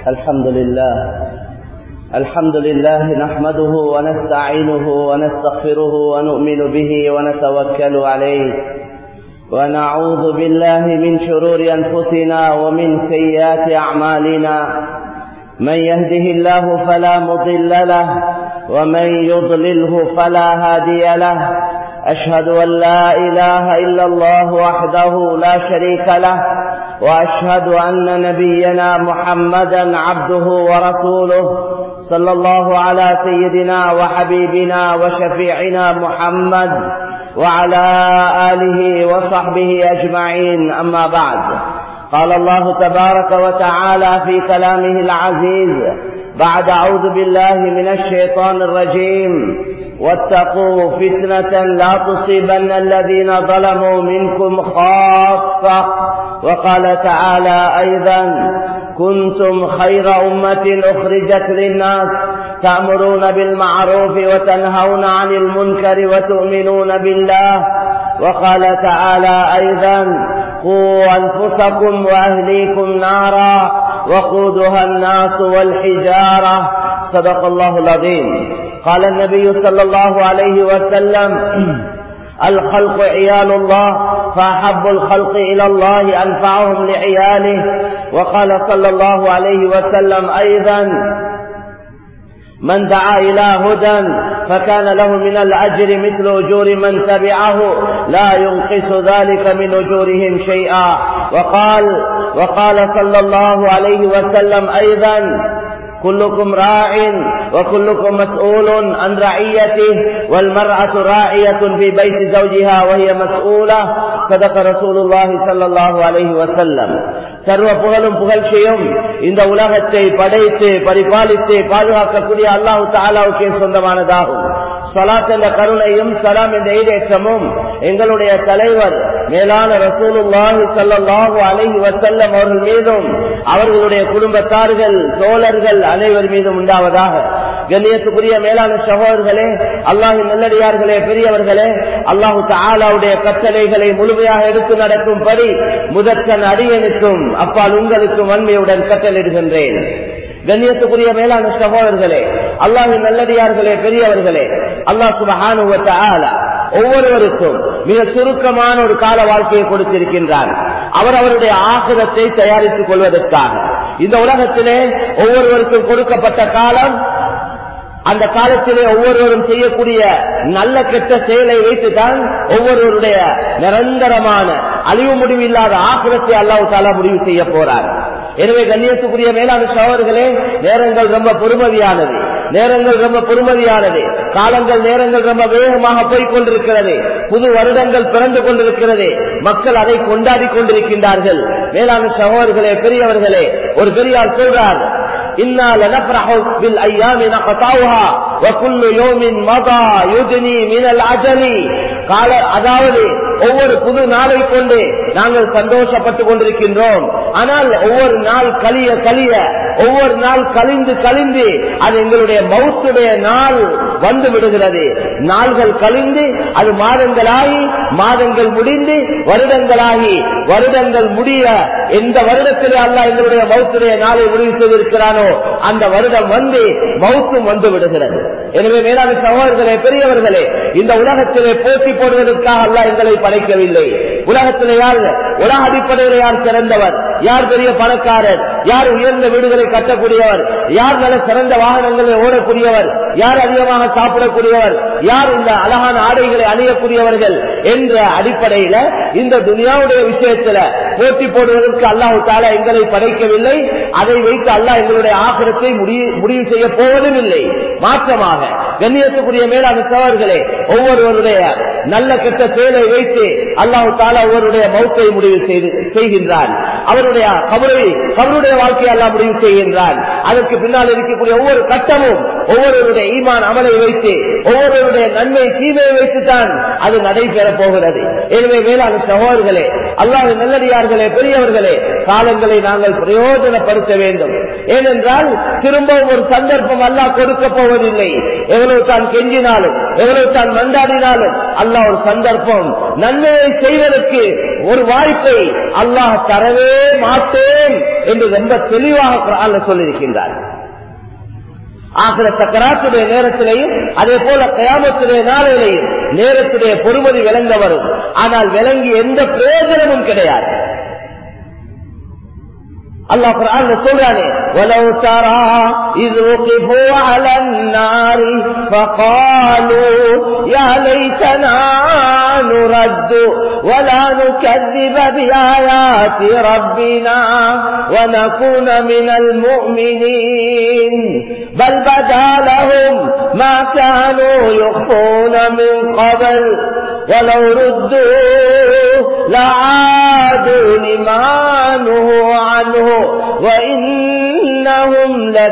الحمد لله الحمد لله نحمده ونستعينه ونستغفره ونؤمن به ونتوكل عليه ونعوذ بالله من شرور أنفسنا ومن سيئات أعمالنا من يهده الله فلا مضل له ومن يضلله فلا هادي له أشهد أن لا إله إلا الله وحده لا شريك له وأشهد أن نبينا محمدا عبده ورسوله صلى الله على سيدنا وحبيبنا وشفيعنا محمد وعلى آله وصحبه أجمعين أما بعد قال الله تبارك وتعالى في كلامه العزيز بعد أعوذ بالله من الشيطان الرجيم واتقوا فتنة لا تصيبن الذين ظلموا منكم خاصة وقال تعالى أيضا كنتم خير أمة أخرجت للناس تأمرون بالمعروف وتنهون عن المنكر وتؤمنون بالله وقال تعالى أيضا قوا أنفسكم وأهليكم نارا وقودها الناس والحجارة صدق الله العظيم قال النبي صلى الله عليه وسلم الخلق عيال الله فأحب الخلق إلى الله أنفعهم لعياله وقال صلى الله عليه وسلم أيضا من دعا إلى هدى فكان له من الأجر مثل أجور من تبعه لا ينقص ذلك من أجورهم شيئا وقال وقال صلى الله عليه وسلم أيضا كلكم راع وكلكم مسؤول عن رعيته والمرأة راعية في بيت زوجها وهي مسؤولة صدق رسول الله صلى الله عليه وسلم சர்வ புகழும் புகழ்ச்சியும் இந்த உலகத்தை படைத்து பரிபாலித்து பாதுகாக்கக்கூடிய அல்லாஹு தாலாவுக்கே சொந்தமானதாகும் சலாத் என்ற கருணையும் சலாம் என்ற ஈடேற்றமும் எங்களுடைய தலைவர் மேலான ரசூலுல்லாஹி சல்லாஹூ அலைஹி வசல்லம் அவர்கள் மீதும் அவர்களுடைய குடும்பத்தார்கள் தோழர்கள் அனைவர் மீதும் உண்டாவதாக கண்ணியத்துக்குரிய மேலான சகோதரர்களே அல்லாஹின் நல்லடியார்களே பெரியவர்களே அல்லாஹு தாலாவுடைய கட்டளைகளை முழுமையாக எடுத்து நடக்கும்படி முதற்கன் அடியனுக்கும் அப்பால் உங்களுக்கும் வன்மையுடன் கட்டளிடுகின்றேன் கண்ணியத்துக்குரிய மேலான சகோதரர்களே அல்லாஹின் நல்லடியார்களே பெரியவர்களே அல்லாஹ் சுபஹானுவத்த ஆலா ஒவ்வொருவருக்கும் மிக சுருக்கமான ஒரு கால வாழ்க்கையை கொடுத்திருக்கின்றார் அவர் அவருடைய ஆசிரத்தை தயாரித்துக் கொள்வதற்காக இந்த உலகத்திலே ஒவ்வொருவருக்கும் கொடுக்கப்பட்ட காலம் அந்த காலத்திலே ஒவ்வொருவரும் செய்யக்கூடிய நல்ல கெட்ட செயலை வைத்துதான் ஒவ்வொருவருடைய நிரந்தரமான அழிவு முடிவு இல்லாத ஆக்கிரத்தை அல்லாஹு தாலா முடிவு செய்ய போறார் எனவே கண்ணியத்துக்குரிய மேலான சவர்களே நேரங்கள் ரொம்ப பொறுமதியானது நேரங்கள் ரொம்ப பொறுமதியானது காலங்கள் நேரங்கள் ரொம்ப வேகமாக போய் கொண்டிருக்கிறது புது வருடங்கள் பிறந்து கொண்டிருக்கிறது மக்கள் அதை கொண்டாடி கொண்டிருக்கின்றார்கள் மேலான சகோதரர்களே பெரியவர்களே ஒரு பெரியார் சொல்றார் إنا لنفرح بالأيام نقطعها وكل يوم مضى يدني من العجل கால அதாவது ஒவ்வொரு புது நாளை கொண்டு நாங்கள் சந்தோஷப்பட்டு கொண்டிருக்கின்றோம் ஆனால் ஒவ்வொரு நாள் கலிய கலிய ஒவ்வொரு நாள் கலிந்து கலிந்து அது எங்களுடைய மௌத்துடைய நாள் வந்து விடுகிறது நாள்கள் கலிந்து அது மாதங்களாகி மாதங்கள் முடிந்து வருடங்களாகி வருடங்கள் முடிய எந்த வருடத்திலே அல்ல எங்களுடைய மௌத்துடைய நாளை முடிவு செய்திருக்கிறானோ அந்த வருடம் வந்து மௌத்தும் வந்து விடுகிறது எனவே மேலான சகோதரர்களே பெரியவர்களே இந்த உலகத்திலே போட்டி போடுவதற்காக அல்ல எங்களை படைக்கவில்லை உலகத்திலே யார் உலக அடிப்படையில் யார் சிறந்தவர் யார் பெரிய பணக்காரர் யார் உயர்ந்த வீடுகளை கட்டக்கூடியவர் யார் நல்ல சிறந்த வாகனங்களை ஓடக்கூடியவர் யார் அதிகமாக சாப்பிடக்கூடியவர் யார் இந்த அழகான ஆடைகளை அணியக்கூடியவர்கள் என்ற அடிப்படையில இந்த துனியாவுடைய விஷயத்துல போட்டி போடுவதற்கு அல்லாஹு தாலா எங்களை படைக்கவில்லை அதை வைத்து அல்லாஹ் எங்களுடைய ஆசிரத்தை முடிவு செய்ய போவதும் இல்லை மாற்றமாக கண்ணியத்துக்குரிய மேலான சவர்களே ஒவ்வொருவருடைய நல்ல கெட்ட செயலை வைத்து அல்லாஹு தாலா ஒருவருடைய மௌத்தை முடிவு செய்து செய்கின்றான் அவருடைய கபரை கபருடைய வாழ்க்கையை எல்லாம் முடிவு செய்கின்றான் அதற்கு பின்னால் இருக்கக்கூடிய ஒவ்வொரு கட்டமும் ஒவ்வொருவருடைய ஈமான் அமலை வைத்து ஒவ்வொருவருடைய நன்மை தீமையை வைத்துத்தான் அது நடைபெற போகிறது எனவே மேலான சகோதரர்களே அல்லாஹ் நல்லடியார்களே பெரியவர்களே காலங்களை நாங்கள் பிரயோஜனப்படுத்த வேண்டும் ஏனென்றால் திரும்பவும் ஒரு சந்தர்ப்பம் அல்லாஹ் கொடுக்க போவதில்லை எவ்வளவு தான் கெஞ்சினாலும் எவ்வளவு தான் மண்டாடினாலும் அல்லாஹ் ஒரு சந்தர்ப்பம் நன்மையை செய்வதற்கு ஒரு வாய்ப்பை அல்லாஹ் தரவே மாட்டேன் என்று ரொம்ப தெளிவாக குர்ஆன்ல சொல்லியிருக்கின்றார் ஆகிற சக்கராத்துடைய நேரத்திலேயும் அதே போல கயாமத்துடைய நாளிலேயும் நேரத்துடைய பொறுமதி விளங்க வரும் ஆனால் விளங்கி எந்த பிரயோஜனமும் கிடையாது الله قرآن சொல்றானே ولو ترى إذ وقفوا على النار فقالوا يا ليتنا نرد ولا نكذب بآيات ربنا ونكون من المؤمنين بل بدا لهم ما كانوا يخفون من قبل ولو ردوا لعادوا لما نهوا عنه وإنهم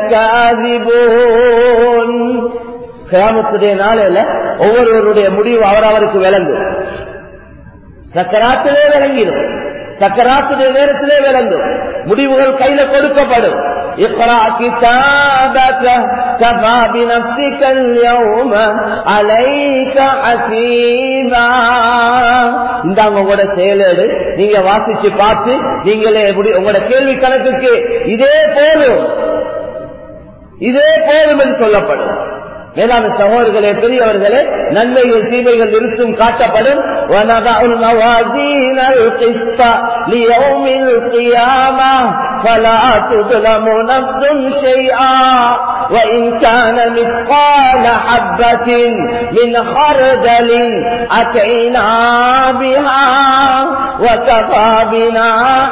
لكاذبون கிராமத்துடைய நாளையில ஒவ்வொருவருடைய முடிவு அவரவருக்கு விளங்கும் சக்கராத்திலே விளங்கிடும் சக்கராத்துடைய நேரத்திலே விளங்கும் முடிவுகள் கையில கொடுக்கப்படும் اقرأ كتابك كفى بنفسك اليوم عليك حسيبا இந்தாங்க உங்களோட செயலேடு நீங்க வாசிச்சு பார்த்து நீங்களே உங்களோட கேள்வி கணக்குக்கு இதே போலும் இதே போதும் என்று சொல்லப்படும் மேலான சகோதரர்களே பெரியவர்களே நன்மைகள் தீமைகள் நிறுத்தும் காட்டப்படும் وَنَضَعُ الْمَوَازِينَ الْقِسْطَ لِيَوْمِ الْقِيَامَةِ فَلَا تُظْلَمُ نَفْسٌ شَيْئًا وَإِنْ كَانَ مِثْقَالَ حَبَّةٍ مِنْ خَرْدَلٍ أَتَيْنَا بِهَا وَكَفَى بِنَا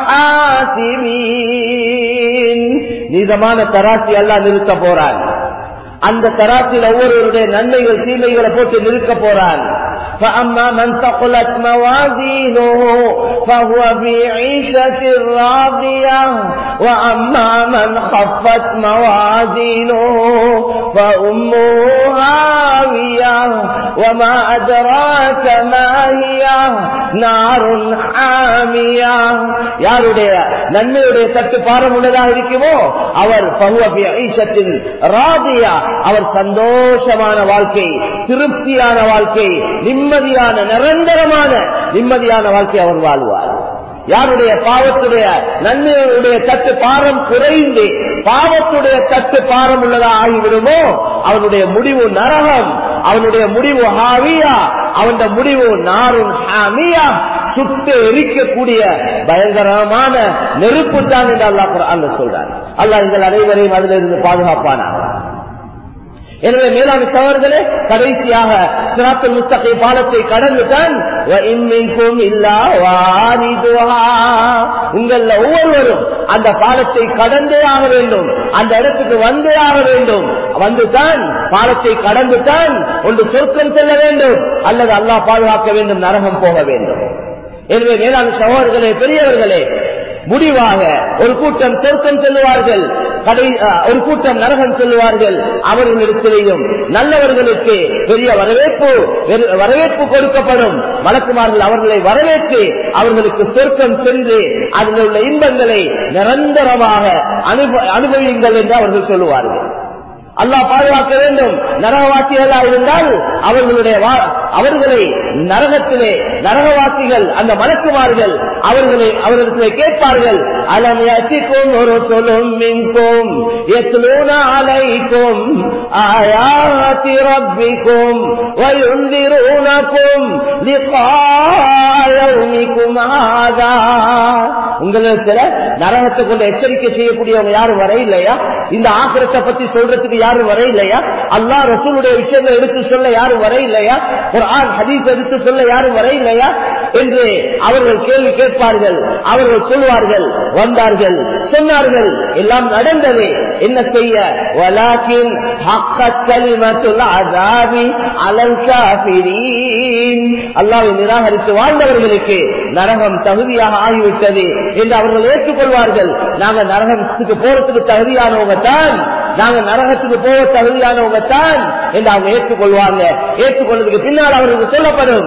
حَاسِبِينَ நீதமான தராசி எல்லாம் நிறுத்த போறான் அந்த தராசில் ஒவ்வொருவருடைய நன்மைகள் தீமைகளை போட்டு நிறுத்த போறான் فأما من ثقلت موازينه فهو في عيشة راضية وأما من خفت موازينه فأمه هاوية وما أدراك ما هي نار حامية யாருடைய நன்மையுடைய சற்று பாரம் உள்ளதாக இருக்குமோ அவர் பகுவபி ஐஷத்தின் ராதியா அவர் சந்தோஷமான வாழ்க்கை திருப்தியான வாழ்க்கை நிம்மதியான நிரந்தரமான நிம்மதியான வாழ்க்கை அவர் வாழ்வார் யாருடைய பாவத்துடைய நன்மையுடைய தட்டு பாரம் குறைந்து பாவத்துடைய தட்டு பாரம் உள்ளதா ஆகிவிடுமோ அவனுடைய முடிவு நரகம் அவனுடைய முடிவு ஹாவியா அவனுடைய முடிவு நாரும் ஹாமியா சுட்டு எரிக்கக்கூடிய பயங்கரமான நெருப்பு தான் என்று அல்லாஹ் சொல்றார் அல்லாஹ் எங்கள் அனைவரையும் அதிலிருந்து பாதுகாப்பானா எனவே மேலான சவர்களே கடைசியாக சிராத்தல் முஸ்தகை பாலத்தை கடந்துதான் உங்கள ஒவ்வொருவரும் அந்த பாலத்தை கடந்தே ஆக வேண்டும் அந்த இடத்துக்கு வந்தே ஆக வேண்டும் வந்துதான் பாலத்தை கடந்துதான் ஒன்று சொர்க்கம் செல்ல வேண்டும் அல்லது அல்லாஹ் பாதுகாக்க வேண்டும் நரகம் போக வேண்டும் எனவே மேலான சகோதரர்களே பெரியவர்களே முடிவாக ஒரு கூட்டம் சொர்க்கம் செல்லுவார்கள் கடை ஒரு கூட்டம் நரகம் செல்வார்கள் அவர்களிடத்திலேயும் நல்லவர்களுக்கு பெரிய வரவேற்பு வரவேற்பு கொடுக்கப்படும் வழக்குமார்கள் அவர்களை வரவேற்று அவர்களுக்கு சொர்க்கம் சென்று அதில் உள்ள இன்பங்களை நிரந்தரமாக அனுபவியுங்கள் என்று அவர்கள் சொல்லுவார்கள் அல்லாஹ் பாதுகாக்க வேண்டும் நரகவாசிகளாக இருந்தால் அவர்களுடைய அவர்களை நரகத்திலே நரகவாசிகள் அந்த மலக்குமார்கள் அவர்களை அவர்களுக்கு கேட்பார்கள் அலம் யசிக்கும் ஒரு சொல்லும் மின்கும் எத்லூன அலைக்கும் ஆயாத்தி ரப்பிக்கும் வயுந்திரூனக்கும் லிகாயவுமிக்கும் ஆதா உங்களுக்கு நரகத்தை கொண்டு எச்சரிக்கை செய்யக்கூடியவங்க யாரும் வர இல்லையா இந்த ஆக்கிரத்தை பத்தி சொல்றதுக்கு யாரும் வர இல்லையா அல்லா ரசூலுடைய விஷயங்களை எடுத்து சொல்ல யாரும் வர இல்லையா ஒரு ஆண் ஹதீஸ் எடுத்து சொல்ல யாரும் வர இல்லையா என்று அவர்கள் கேள்வி கேட்பார்கள் அவர்கள் சொல்வார்கள் வந்தார்கள் சொன்னார்கள் எல்லாம் நடந்தது என்ன செய்ய வலாக்கின் அல்லாவை நிராகரித்து வாழ்ந்தவர்களுக்கு நரகம் தகுதியாக ஆகிவிட்டது என்று அவர்கள் ஏற்றுக்கொள்வார்கள் நாங்கள் நரகத்துக்கு போறதுக்கு தகுதியானவங்க தான் நாங்க நரகத்துக்கு போக தகுதியானவங்க தான் என்று அவங்க ஏற்றுக்கொள்வாங்க ஏற்றுக்கொள்றதுக்கு பின்னால் அவர்களுக்கு சொல்லப்படும்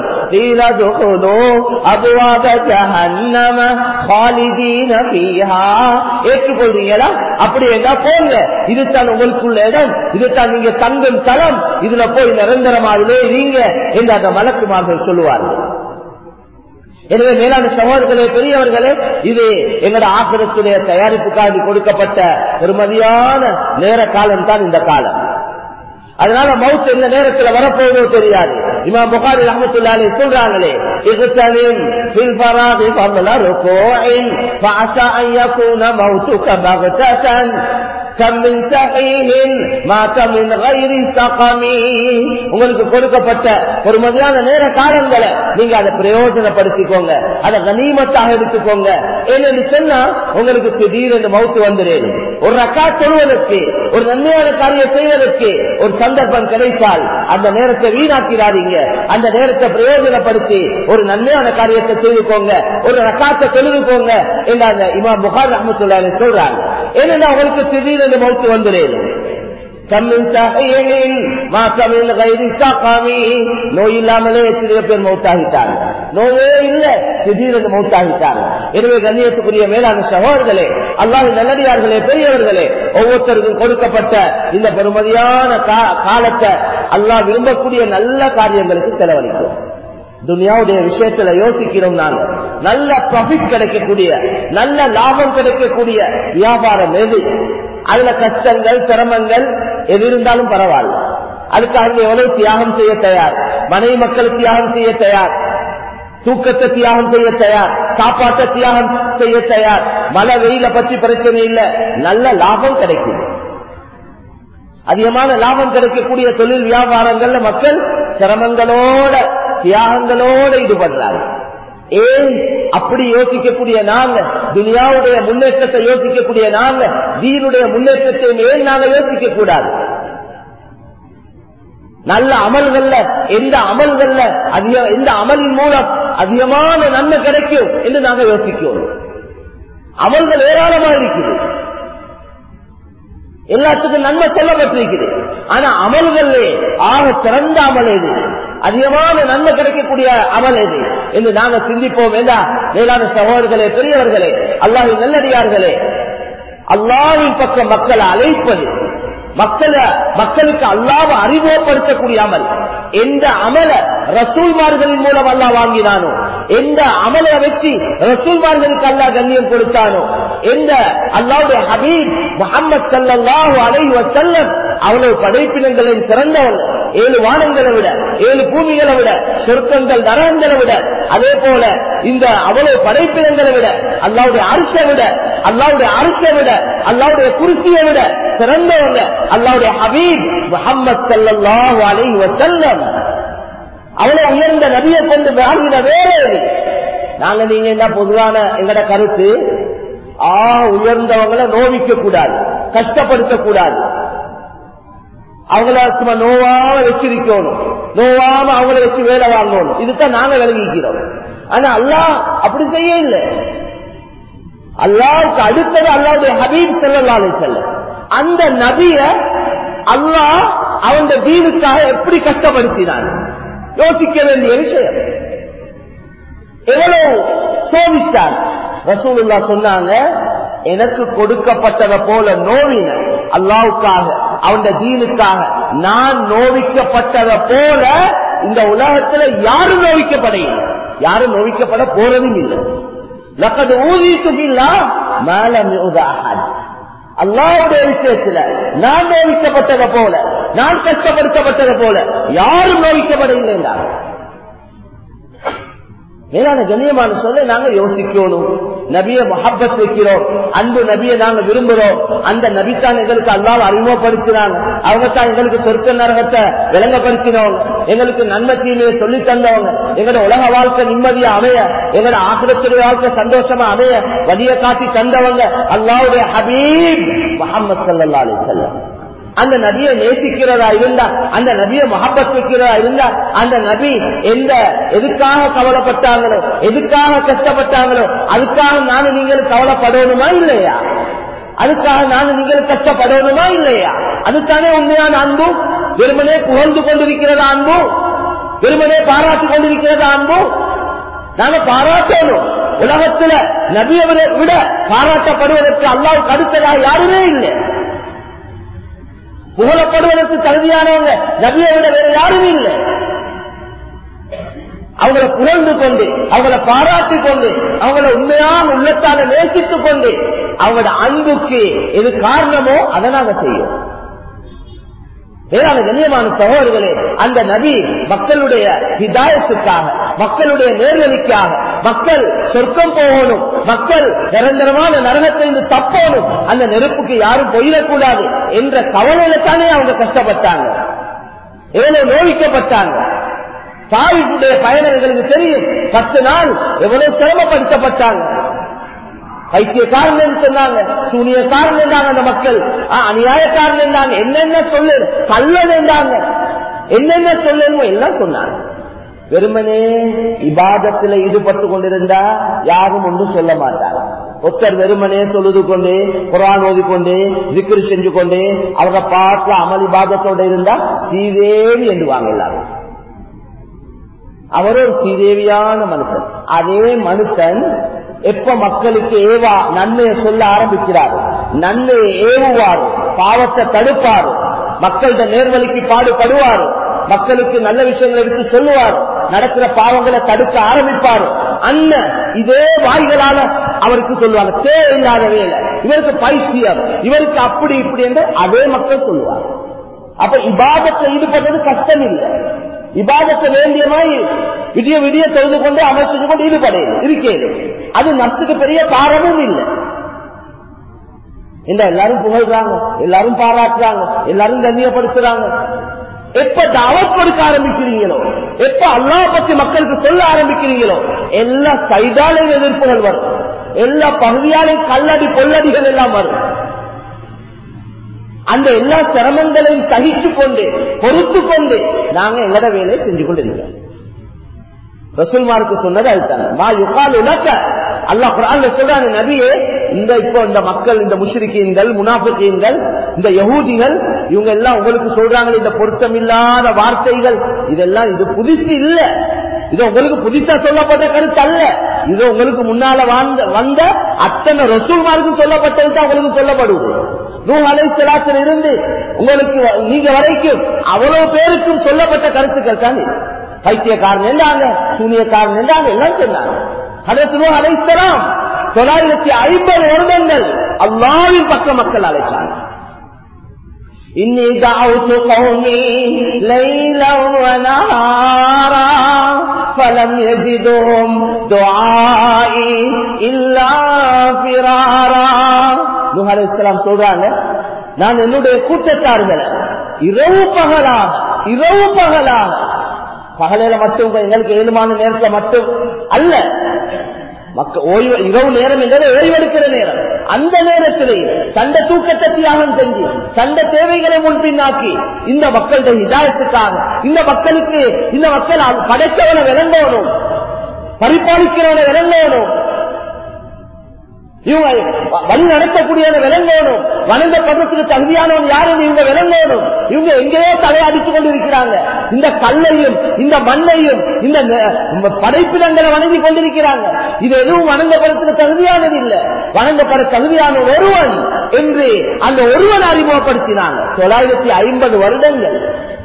ஏற்றுக்கொள்றீங்களா அப்படி என்ன போங்க இதுதான் உங்களுக்குள்ள இடம் இதுதான் நீங்க தங்கும் தளம் இதுல போய் நிரந்தரமாகவே நீங்க என்று அந்த மலக்குமார்கள் சொல்லுவார்கள் எனவே மேலான சகோதரர்களே பெரியவர்களே இது எங்களோட ஆக்கிரத்துடைய தயாரிப்புக்காக கொடுக்கப்பட்ட பெருமதியான நேர காலம் தான் இந்த காலம் அதனால மவுத் எந்த நேரத்துல வரப்போவதோ தெரியாது இமாம் புகாரி ரஹமத்துல்லாலே சொல்றாங்களே اغتنم في الفراغ قبل ركوع فعسى ان يكون موتك بغتة كم من سحيه مات من غير سقم உங்களுக்கு கொடுக்கப்பட்ட ஒரு மதியான நேர காலங்களை நீங்க அதை பிரயோஜனப்படுத்திக்கோங்க அதை கனிமத்தாக எடுத்துக்கோங்க ஏன்னு சொன்னா உங்களுக்கு திடீரென்று மவுத்து வந்துடும் ஒரு ரக்கா சொல்வதற்கு ஒரு நன்மையான காரியம் செய்வதற்கு ஒரு சந்தர்ப்பம் கிடைத்தால் அந்த நேரத்தை வீணாக்கிறாதீங்க அந்த நேரத்தை பிரயோஜனப்படுத்தி ஒரு நன்மையான காரியத்தை செய்துக்கோங்க ஒரு ரக்காத்தை தொழுதுக்கோங்க என்று அந்த இமாம் புகார் அஹமத்துல்லா சொல்றாங்க ஏன்னா உங்களுக்கு திடீரென்று மவுத்து வந்துடும் நோய் இல்லாமலே எத்தனையோ பேர் மௌத்தாகிட்டாங்க நோயே இல்ல திடீரென்று மௌத்தாகிட்டாங்க எனவே கண்ணியத்துக்குரிய மேலான சகோதரர்களே அல்லாஹ் நல்லடியார்களே பெரியவர்களே ஒவ்வொருத்தருக்கும் கொடுக்கப்பட்ட இந்த பெருமதியான காலத்தை அல்லாஹ் விரும்பக்கூடிய நல்ல காரியங்களுக்கு செலவழிக்கும் துனியாவுடைய விஷயத்துல யோசிக்கிறோம் நாங்க நல்ல ப்ராஃபிட் கிடைக்கக்கூடிய நல்ல லாபம் கிடைக்கக்கூடிய வியாபாரம் எது அதுல கஷ்டங்கள் சிரமங்கள் எது இருந்தாலும் பரவாயில்ல அதுக்காக எவ்வளவு தியாகம் செய்ய தயார் மனைவி மக்கள் தியாகம் செய்ய தயார் தூக்கத்தை தியாகம் செய்ய தயார் சாப்பாட்டை தியாகம் செய்ய தயார் மழை வெயில பற்றி பிரச்சனை இல்ல நல்ல லாபம் கிடைக்கும் அதிகமான லாபம் கிடைக்கக்கூடிய தொழில் வியாபாரங்கள்ல மக்கள் சிரமங்களோட தியாகங்களோட ஈடுபடுறாங்க ஏன் அப்படி யோசிக்கக்கூடிய நாங்க துனியாவுடைய முன்னேற்றத்தை யோசிக்கக்கூடிய நாங்க தீனுடைய முன்னேற்றத்தை ஏன் நாங்க யோசிக்க கூடாது நல்ல அமல்கள்ல எந்த அமல்கள்ல அதிக எந்த அமலின் மூலம் அதிகமான நன்மை கிடைக்கும் என்று நாங்க யோசிக்கிறோம் அமல்கள் ஏராளமா இருக்குது எல்லாத்துக்கும் நன்மை சொல்லப்பட்டிருக்குது ஆனா அமல்களே ஆக சிறந்த அமல் எது அதிகமான நன்மை கிடைக்கக்கூடிய அமல் எது என்று நாங்க சிந்திப்போம் வேண்டா மேலான சகோதரர்களே பெரியவர்களே அல்லாஹின் நல்லடியார்களே அல்லாவின் பக்கம் மக்களை அழைப்பது மக்களை மக்களுக்கு அல்லாவ அறிமுகப்படுத்தக்கூடிய அமல் எந்த அமல ரசூல்மார்களின் மூலம் அல்லா வாங்கினானோ எந்த அமலை வச்சு ரசூல்மார்களுக்கு அல்லா கண்ணியம் கொடுத்தானோ எந்த அல்லாவுடைய ஹபீப் முகமது சல்லாஹூ அலைவ செல்லம் அவ்வளவு படைப்பினங்களின் சிறந்தவன் ஏழு வானங்களை விட ஏழு பூமிகளை விட சொர்க்கங்கள் நரகங்களை விட அதே போல இந்த அவ்வளவு படைப்பினங்களை விட அல்லாவுடைய அரசை விட அல்லாவுடைய அரசை விட அல்லாவுடைய குருசியை விட சிறந்தவங்க அல்லாவுடைய ஹபீப் முகமது சல்லாஹூ அலைவ செல்லம் அவ்வளவு உயர்ந்த நபியை கொண்டு வாங்கின வேற நாங்க நீங்க என்ன பொதுவான எங்கட கருத்து ஆ உயர்ந்தவங்களை நோவிக்க கூடாது கஷ்டப்படுத்த கூடாது அவங்கள சும்மா நோவாம வச்சிருக்கணும் நோவாம அவங்கள வச்சு வேலை வாங்கணும் இதுதான் நாங்க விளங்கிக்கிறோம் ஆனா அல்லா அப்படி செய்ய இல்லை அல்லாவுக்கு அடுத்தது அல்லாவுடைய ஹபீப் செல்லாலே செல்ல அந்த நபிய அல்லாஹ் அவன் வீடுக்காக எப்படி கஷ்டப்படுத்தினான் யோசிக்க வேண்டிய விஷயம் எவ்வளவு சோதித்தார் ரசூலுல்லா சொன்னாங்க எனக்கு கொடுக்கப்பட்டதை போல நோவின அல்லாவுக்காக அவன் தீனுக்காக நான் நோவிக்கப்பட்டதை போல இந்த உலகத்துல யாரும் நோவிக்கப்படையில்லை யாரும் நோவிக்கப்பட போறதும் இல்லை லக்கது ஊதித்துமில்லா மேல அல்லாவுடைய விஷயத்துல நான் நோவிக்கப்பட்டதை போல நான் கஷ்டப்படுத்தப்பட்டதை போல யாரும் நோவிக்கப்படவில்லை மேலான கண்ணியமான சொல்ல நாங்க யோசிக்கணும் நபிய மொஹப்பத் வைக்கிறோம் அன்பு நபியை நாங்க விரும்புறோம் அந்த நபித்தான் எங்களுக்கு அல்லாத அறிமுகப்படுத்தினாங்க அவங்க தான் எங்களுக்கு சொர்க்க நரகத்தை விளங்கப்படுத்தினவங்க எங்களுக்கு நன்மை தீமையை சொல்லி தந்தவங்க எங்களோட உலக வாழ்க்கை நிம்மதியா அமைய எங்களோட ஆசிரத்துடைய வாழ்க்கை சந்தோஷமா அமைய வழிய காட்டி தந்தவங்க அல்லாவுடைய ஹபீப் முகமது சல்லா அலி செல்லம் அந்த நபியை நேசிக்கிறதா இருந்தா அந்த நபியை மகப்பத் வைக்கிறதா இருந்தா அந்த நபி எந்த எதுக்காக கவலைப்பட்டாங்களோ எதுக்காக கஷ்டப்பட்டாங்களோ அதுக்காக நானும் நீங்கள் கவலைப்படணுமா இல்லையா அதுக்காக நானும் நீங்கள் கஷ்டப்படணுமா இல்லையா அதுதானே உண்மையான அன்பு வெறுமனே புகழ்ந்து கொண்டிருக்கிறதா அன்பு வெறுமனே பாராட்டி கொண்டிருக்கிறதா அன்பு நாங்க பாராட்டணும் உலகத்துல நபியவரை விட பாராட்டப்படுவதற்கு அல்லாவுக்கு அடுத்ததாக யாருமே இல்லை புகழப்படுவதற்கு தகுதியானவங்க நபியை விட வேற யாரும் இல்லை அவங்களை புகழ்ந்து கொண்டு அவங்களை பாராட்டி கொண்டு அவங்கள உண்மையான உள்ளத்தால நேசித்துக் கொண்டு அவங்களோட அன்புக்கு எது காரணமோ அதை நாங்க செய்யும் வேளாண் கண்ணியமான சகோதரர்களே அந்த நபி மக்களுடைய ஹிதாயத்துக்காக மக்களுடைய நேர்வழிக்காக மக்கள் சொர்க்கம் போகணும் மக்கள் நிரந்தரமான நரகத்திலிருந்து தப்போணும் அந்த நெருப்புக்கு யாரும் போயிடக்கூடாது என்ற கவலையில தானே அவங்க கஷ்டப்பட்டாங்க எவ்வளவு நோவிக்கப்பட்டாங்க சாவிக்குடைய பயணர்களுக்கு தெரியும் பத்து நாள் எவ்வளவு சிரமப்படுத்தப்பட்டாங்க பைத்தியக்காரன் சொன்னாங்க சூனியக்காரன் இருந்தாங்க அந்த மக்கள் அநியாயக்காரன் இருந்தாங்க என்னென்ன சொல்லு கல்லன் இருந்தாங்க என்னென்ன சொல்லணுமோ எல்லாம் சொன்னாங்க வெறுமனே இபாதத்துல ஈடுபட்டு கொண்டிருந்தா யாரும் ஒன்றும் சொல்ல மாட்டாங்க ஒருத்தர் வெறுமனே தொழுது கொண்டு குரான் ஓதிக்கொண்டு விக்கிரி செஞ்சு கொண்டு அவங்க பார்த்து அமல் இபாதத்தோட இருந்தா ஸ்ரீதேவி என்றுவாங்க எல்லாரும் அவர் ஒரு ஸ்ரீதேவியான மனுஷன் அதே மனுஷன் எப்ப மக்களுக்கு ஏவா நன்மையை சொல்ல ஆரம்பிக்கிறார் நன்மையை ஏவுவார் பாவத்தை தடுப்பார் மக்கள்கிட்ட நேர்வழிக்கு பாடுபடுவார் மக்களுக்கு நல்ல விஷயங்களை எடுத்து சொல்லுவார் நடக்கிற பாவங்களை தடுக்க ஆரம்பிப்பார் அண்ணன் இதே வாய்களால அவருக்கு சொல்லுவாங்க தேவையில்லாத வேலை இவருக்கு பைத்தியம் இவருக்கு அப்படி இப்படி என்று அதே மக்கள் சொல்லுவார் அப்ப இபாதத்தை ஈடுபடுறது கஷ்டம் இல்லை இபாதத்தை வேண்டிய மாதிரி விடிய விடிய தொழுது கொண்டு அமைச்சு கொண்டு ஈடுபடையுது இருக்கேன் அது நத்துக்கு பெரிய காரணமும் இல்லை இந்த எல்லாரும் புகழ்றாங்க எல்லாரும் பாராட்டுறாங்க எல்லாரும் கண்ணியப்படுத்துறாங்க எப்ப தாவத் கொடுக்க ஆரம்பிக்கிறீங்களோ எப்ப அல்லா பத்தி மக்களுக்கு சொல்ல ஆரம்பிக்கிறீங்களோ எல்லா சைடாலையும் எதிர்ப்புகள் வரும் எல்லா பகுதியாலையும் கல்லடி பொல்லடிகள் எல்லாம் வரும் அந்த எல்லா சிரமங்களையும் சகிச்சு கொண்டு பொறுத்து கொண்டு நாங்க எங்கட வேலையை செஞ்சு கொண்டிருக்கிறோம் ரசூல்மாருக்கு சொன்னது அதுதான் மா யுகால் உலக்க அல்லா குரான் சொல்றாங்க நபியே இந்த இப்போ இந்த மக்கள் இந்த முஷ்ரிக்கீன்கள் முனாஃபிக்கீன்கள் இந்த யகூதிகள் இவங்க எல்லாம் உங்களுக்கு சொல்றாங்க இந்த பொருத்தம் இல்லாத வார்த்தைகள் இதெல்லாம் இது புதுசு இல்ல இது உங்களுக்கு புதுசா சொல்லப்பட்ட கருத்து அல்ல இது உங்களுக்கு முன்னால வாழ்ந்த வந்த அத்தனை ரசூல்மாருக்கு சொல்லப்பட்டது தான் உங்களுக்கு சொல்லப்படுவது நூ அலைசலாத்தில் இருந்து உங்களுக்கு நீங்க வரைக்கும் அவ்வளவு பேருக்கும் சொல்லப்பட்ட கருத்துக்கள் தானே பைத்தியக்காரன் என்றாங்க சூனியக்காரன் என்றாங்க எல்லாம் சொன்னாங்க அதற்கு நூ அலைசலாம் தொள்ளாயிரத்தி ஐம்பது வருடங்கள் அல்லாவின் பக்க மக்கள் அழைச்சாங்க إني دعوت قومي ليلا ونهارا فلم يزدهم دعائي إلا فرارا நூஹ் அலைஹிஸ்ஸலாம் சொல்றாங்க நான் என்னுடைய கூட்டத்தார்களை இரவு பகலாக இரவு பகலாக பகலையில மட்டும் எங்களுக்கு ஏழுமான நேரத்துல மட்டும் அல்ல மக்க ஓய்வு இரவு நேரம் என்றது ஓய்வெடுக்கிற நேரம் அந்த நேரத்திலே சண்ட தூக்கத்தை தியாகம் செஞ்சு சண்ட தேவைகளை முன்பின்னாக்கி இந்த மக்களுடைய இதாயத்துக்காக இந்த மக்களுக்கு இந்த மக்கள் படைத்தவனை விளங்கணும் பரிபாலிக்கிறவனை விளங்கணும் இவங்க வழி நடத்தக்கூடியவனை விளங்கணும் வணங்கப்படுறதுக்கு தகுதியானவன் யாருன்னு இவங்க விளங்கணும் இவங்க எங்கேயோ தலையடிச்சு கொண்டிருக்கிறாங்க இந்த கல்லையும் இந்த மண்ணையும் இந்த படைப்பிடங்களை வணங்கி கொண்டிருக்கிறாங்க இது எதுவும் வணங்கப்படுறதுக்கு தகுதியானது இல்லை வணங்கப்பட தகுதியான ஒருவன் என்று அந்த ஒருவன் அறிமுகப்படுத்தினாங்க தொள்ளாயிரத்தி ஐம்பது வருடங்கள்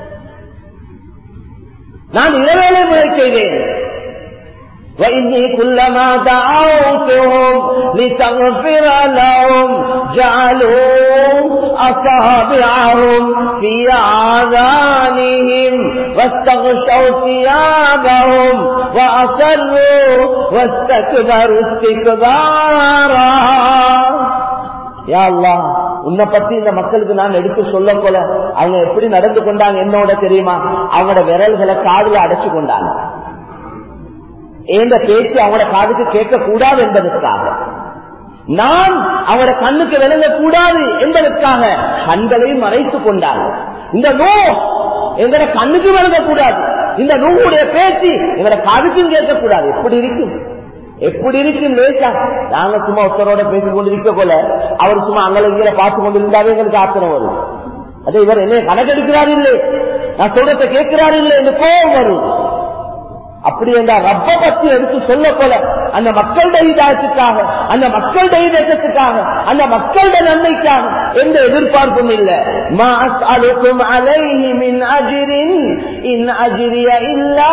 நான் இரவேளை முறை செய்தேன் وإني كلما دعوتهم لتغفر لهم جعلوا أصابعهم في آذانهم واستغشوا ثيابهم وأصروا واستكبروا استكبارا يا الله உன்னை பத்தி இந்த மக்களுக்கு நான் எடுத்து சொல்ல போல அவங்க எப்படி நடந்து கொண்டாங்க என்னோட தெரியுமா அவங்களோட விரல்களை காதுல அடைச்சு கொண்டாங்க இந்த பேச்சு அவங்களோட காதுக்கு கேட்க கூடாது என்பதற்காக நான் அவங்களோட கண்ணுக்கு விளங்க கூடாது என்பதற்காக கண்களை மறைத்துக் கொண்டாங்க இந்த நோ எங்களோட கண்ணுக்கு விளங்க கூடாது இந்த நூவுடைய பேச்சு எங்களோட காதுக்கும் கேட்கக்கூடாது எப்படி இருக்கும் எப்படி இருக்கு லேசா நாங்க சும்மா ஒருத்தரோட பேசிக் கொண்டிருக்க போல அவர் சும்மா அங்கல இங்கே பார்த்து கொண்டிருந்தாவே எங்களுக்கு ஆத்திரம் வரும் அது இவர் என்ன கணக்கெடுக்கிறார் இல்லை நான் சொல்றத கேட்கிறார் இல்லை என்று கோபம் வரும் அப்படி என்றால் ரப்ப பத்தி எடுத்து சொல்ல போல அந்த மக்களுடைய இதாயத்துக்காக அந்த மக்களுடைய தேசத்துக்காக அந்த மக்களுடைய நன்மைக்காக எந்த எதிர்பார்ப்பும் இல்ல மாஸ்அலுக்கும் அலைஹி மின் அஜிரின் இன் அஜிரிய இல்லா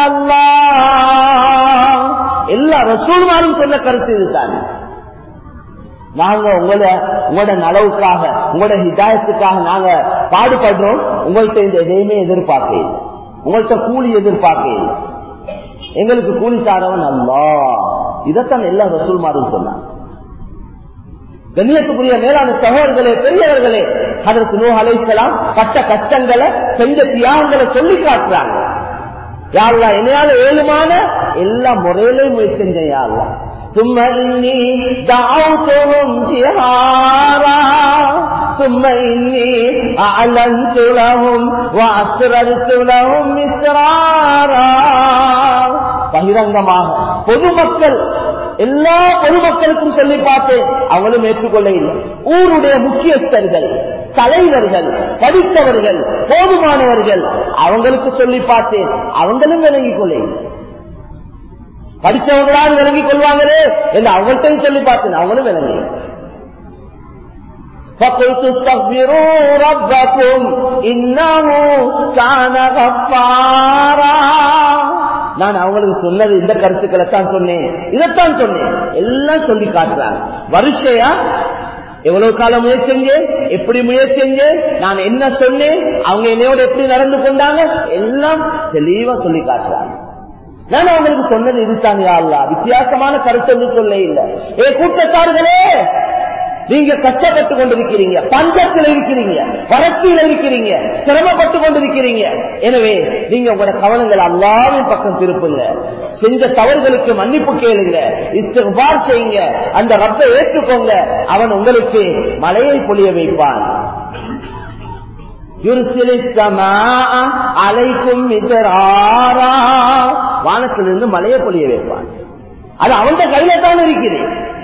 அலல்லாஹ் எல்லா ரசூல்மாரும் சொன்ன கருத்து இதுதான் நாங்க உங்களை உங்களோட நலவுக்காக உங்களோட ஹிதாயத்துக்காக நாங்க பாடுபடுறோம் உங்கள்கிட்ட இந்த எதையுமே எதிர்பார்க்க இல்லை உங்கள்கிட்ட கூலி எதிர்பார்க்க இல்லை எங்களுக்கு கூலி தாரவன் அல்லா இதைத்தான் எல்லா ரசூல்மாரும் சொன்னாங்க கண்ணியத்துக்குரிய மேலான சகோதரர்களே பெரியவர்களே அதற்கு நூ அலைக்கலாம் பட்ட கஷ்டங்களை செஞ்ச தியாகங்களை சொல்லி காட்டுறாங்க யாருலா என்னையால ஏழுமான எல்லா முறையிலையும் முயற்சி செஞ்சேன் யாருலா ثم إني دعوتهم جهارا ثم إني أعلنت لهم وأسررت لهم إسرارا பகிரங்கமாக பொதுமக்கள் எல்லா பொதுமக்களுக்கும் சொல்லி பார்த்தேன் அவங்களும் ஏற்றுக்கொள்ள இல்லை ஊருடைய முக்கியஸ்தர்கள் தலைவர்கள் படித்தவர்கள் போதுமானவர்கள் அவங்களுக்கு சொல்லி பார்த்தேன் அவங்களும் விளங்கிக் கொள்ள இல்லை படித்தவங்களால் விளங்கிக் கொள்வாங்களே என்று அவங்கள்ட்டையும் சொல்லி பார்த்தேன் அவங்களும் விளங்கி فقلت استغفروا ربكم إنه كان غفارا நான் அவங்களுக்கு சொன்னது இந்த கருத்துக்களை தான் சொன்னேன் இதைத்தான் சொன்னேன் எல்லாம் சொல்லி காட்டுறாங்க வருஷையா எவ்வளவு காலம் முயற்சி செஞ்சேன் எப்படி முயற்சி செஞ்சேன் நான் என்ன சொன்னேன் அவங்க என்னையோட எப்படி நடந்து கொண்டாங்க எல்லாம் தெளிவா சொல்லி காட்டுறாங்க நான் அவங்களுக்கு சொன்னது இதுதான் யாருலா வித்தியாசமான கருத்து சொல்ல இல்லை ஏ கூட்டத்தார்களே நீங்க கஷ்டப்பட்டு கொண்டிருக்கிறீங்க பஞ்சத்தில் இருக்கிறீங்க வறட்சியில் இருக்கிறீங்க சிரமப்பட்டு கொண்டிருக்கிறீங்க எனவே நீங்க உங்களோட கவனங்கள் அல்லாவின் பக்கம் திருப்புங்க செஞ்ச தவறுகளுக்கு மன்னிப்பு கேளுங்க இஸ்திகார் செய்யுங்க அந்த ரப்பை ஏற்றுக்கோங்க அவன் உங்களுக்கு மலையை பொழிய வைப்பான் அலைக்கும் வானத்திலிருந்து மலையை பொழிய வைப்பான் அது அவன் கையில தான் இருக்குது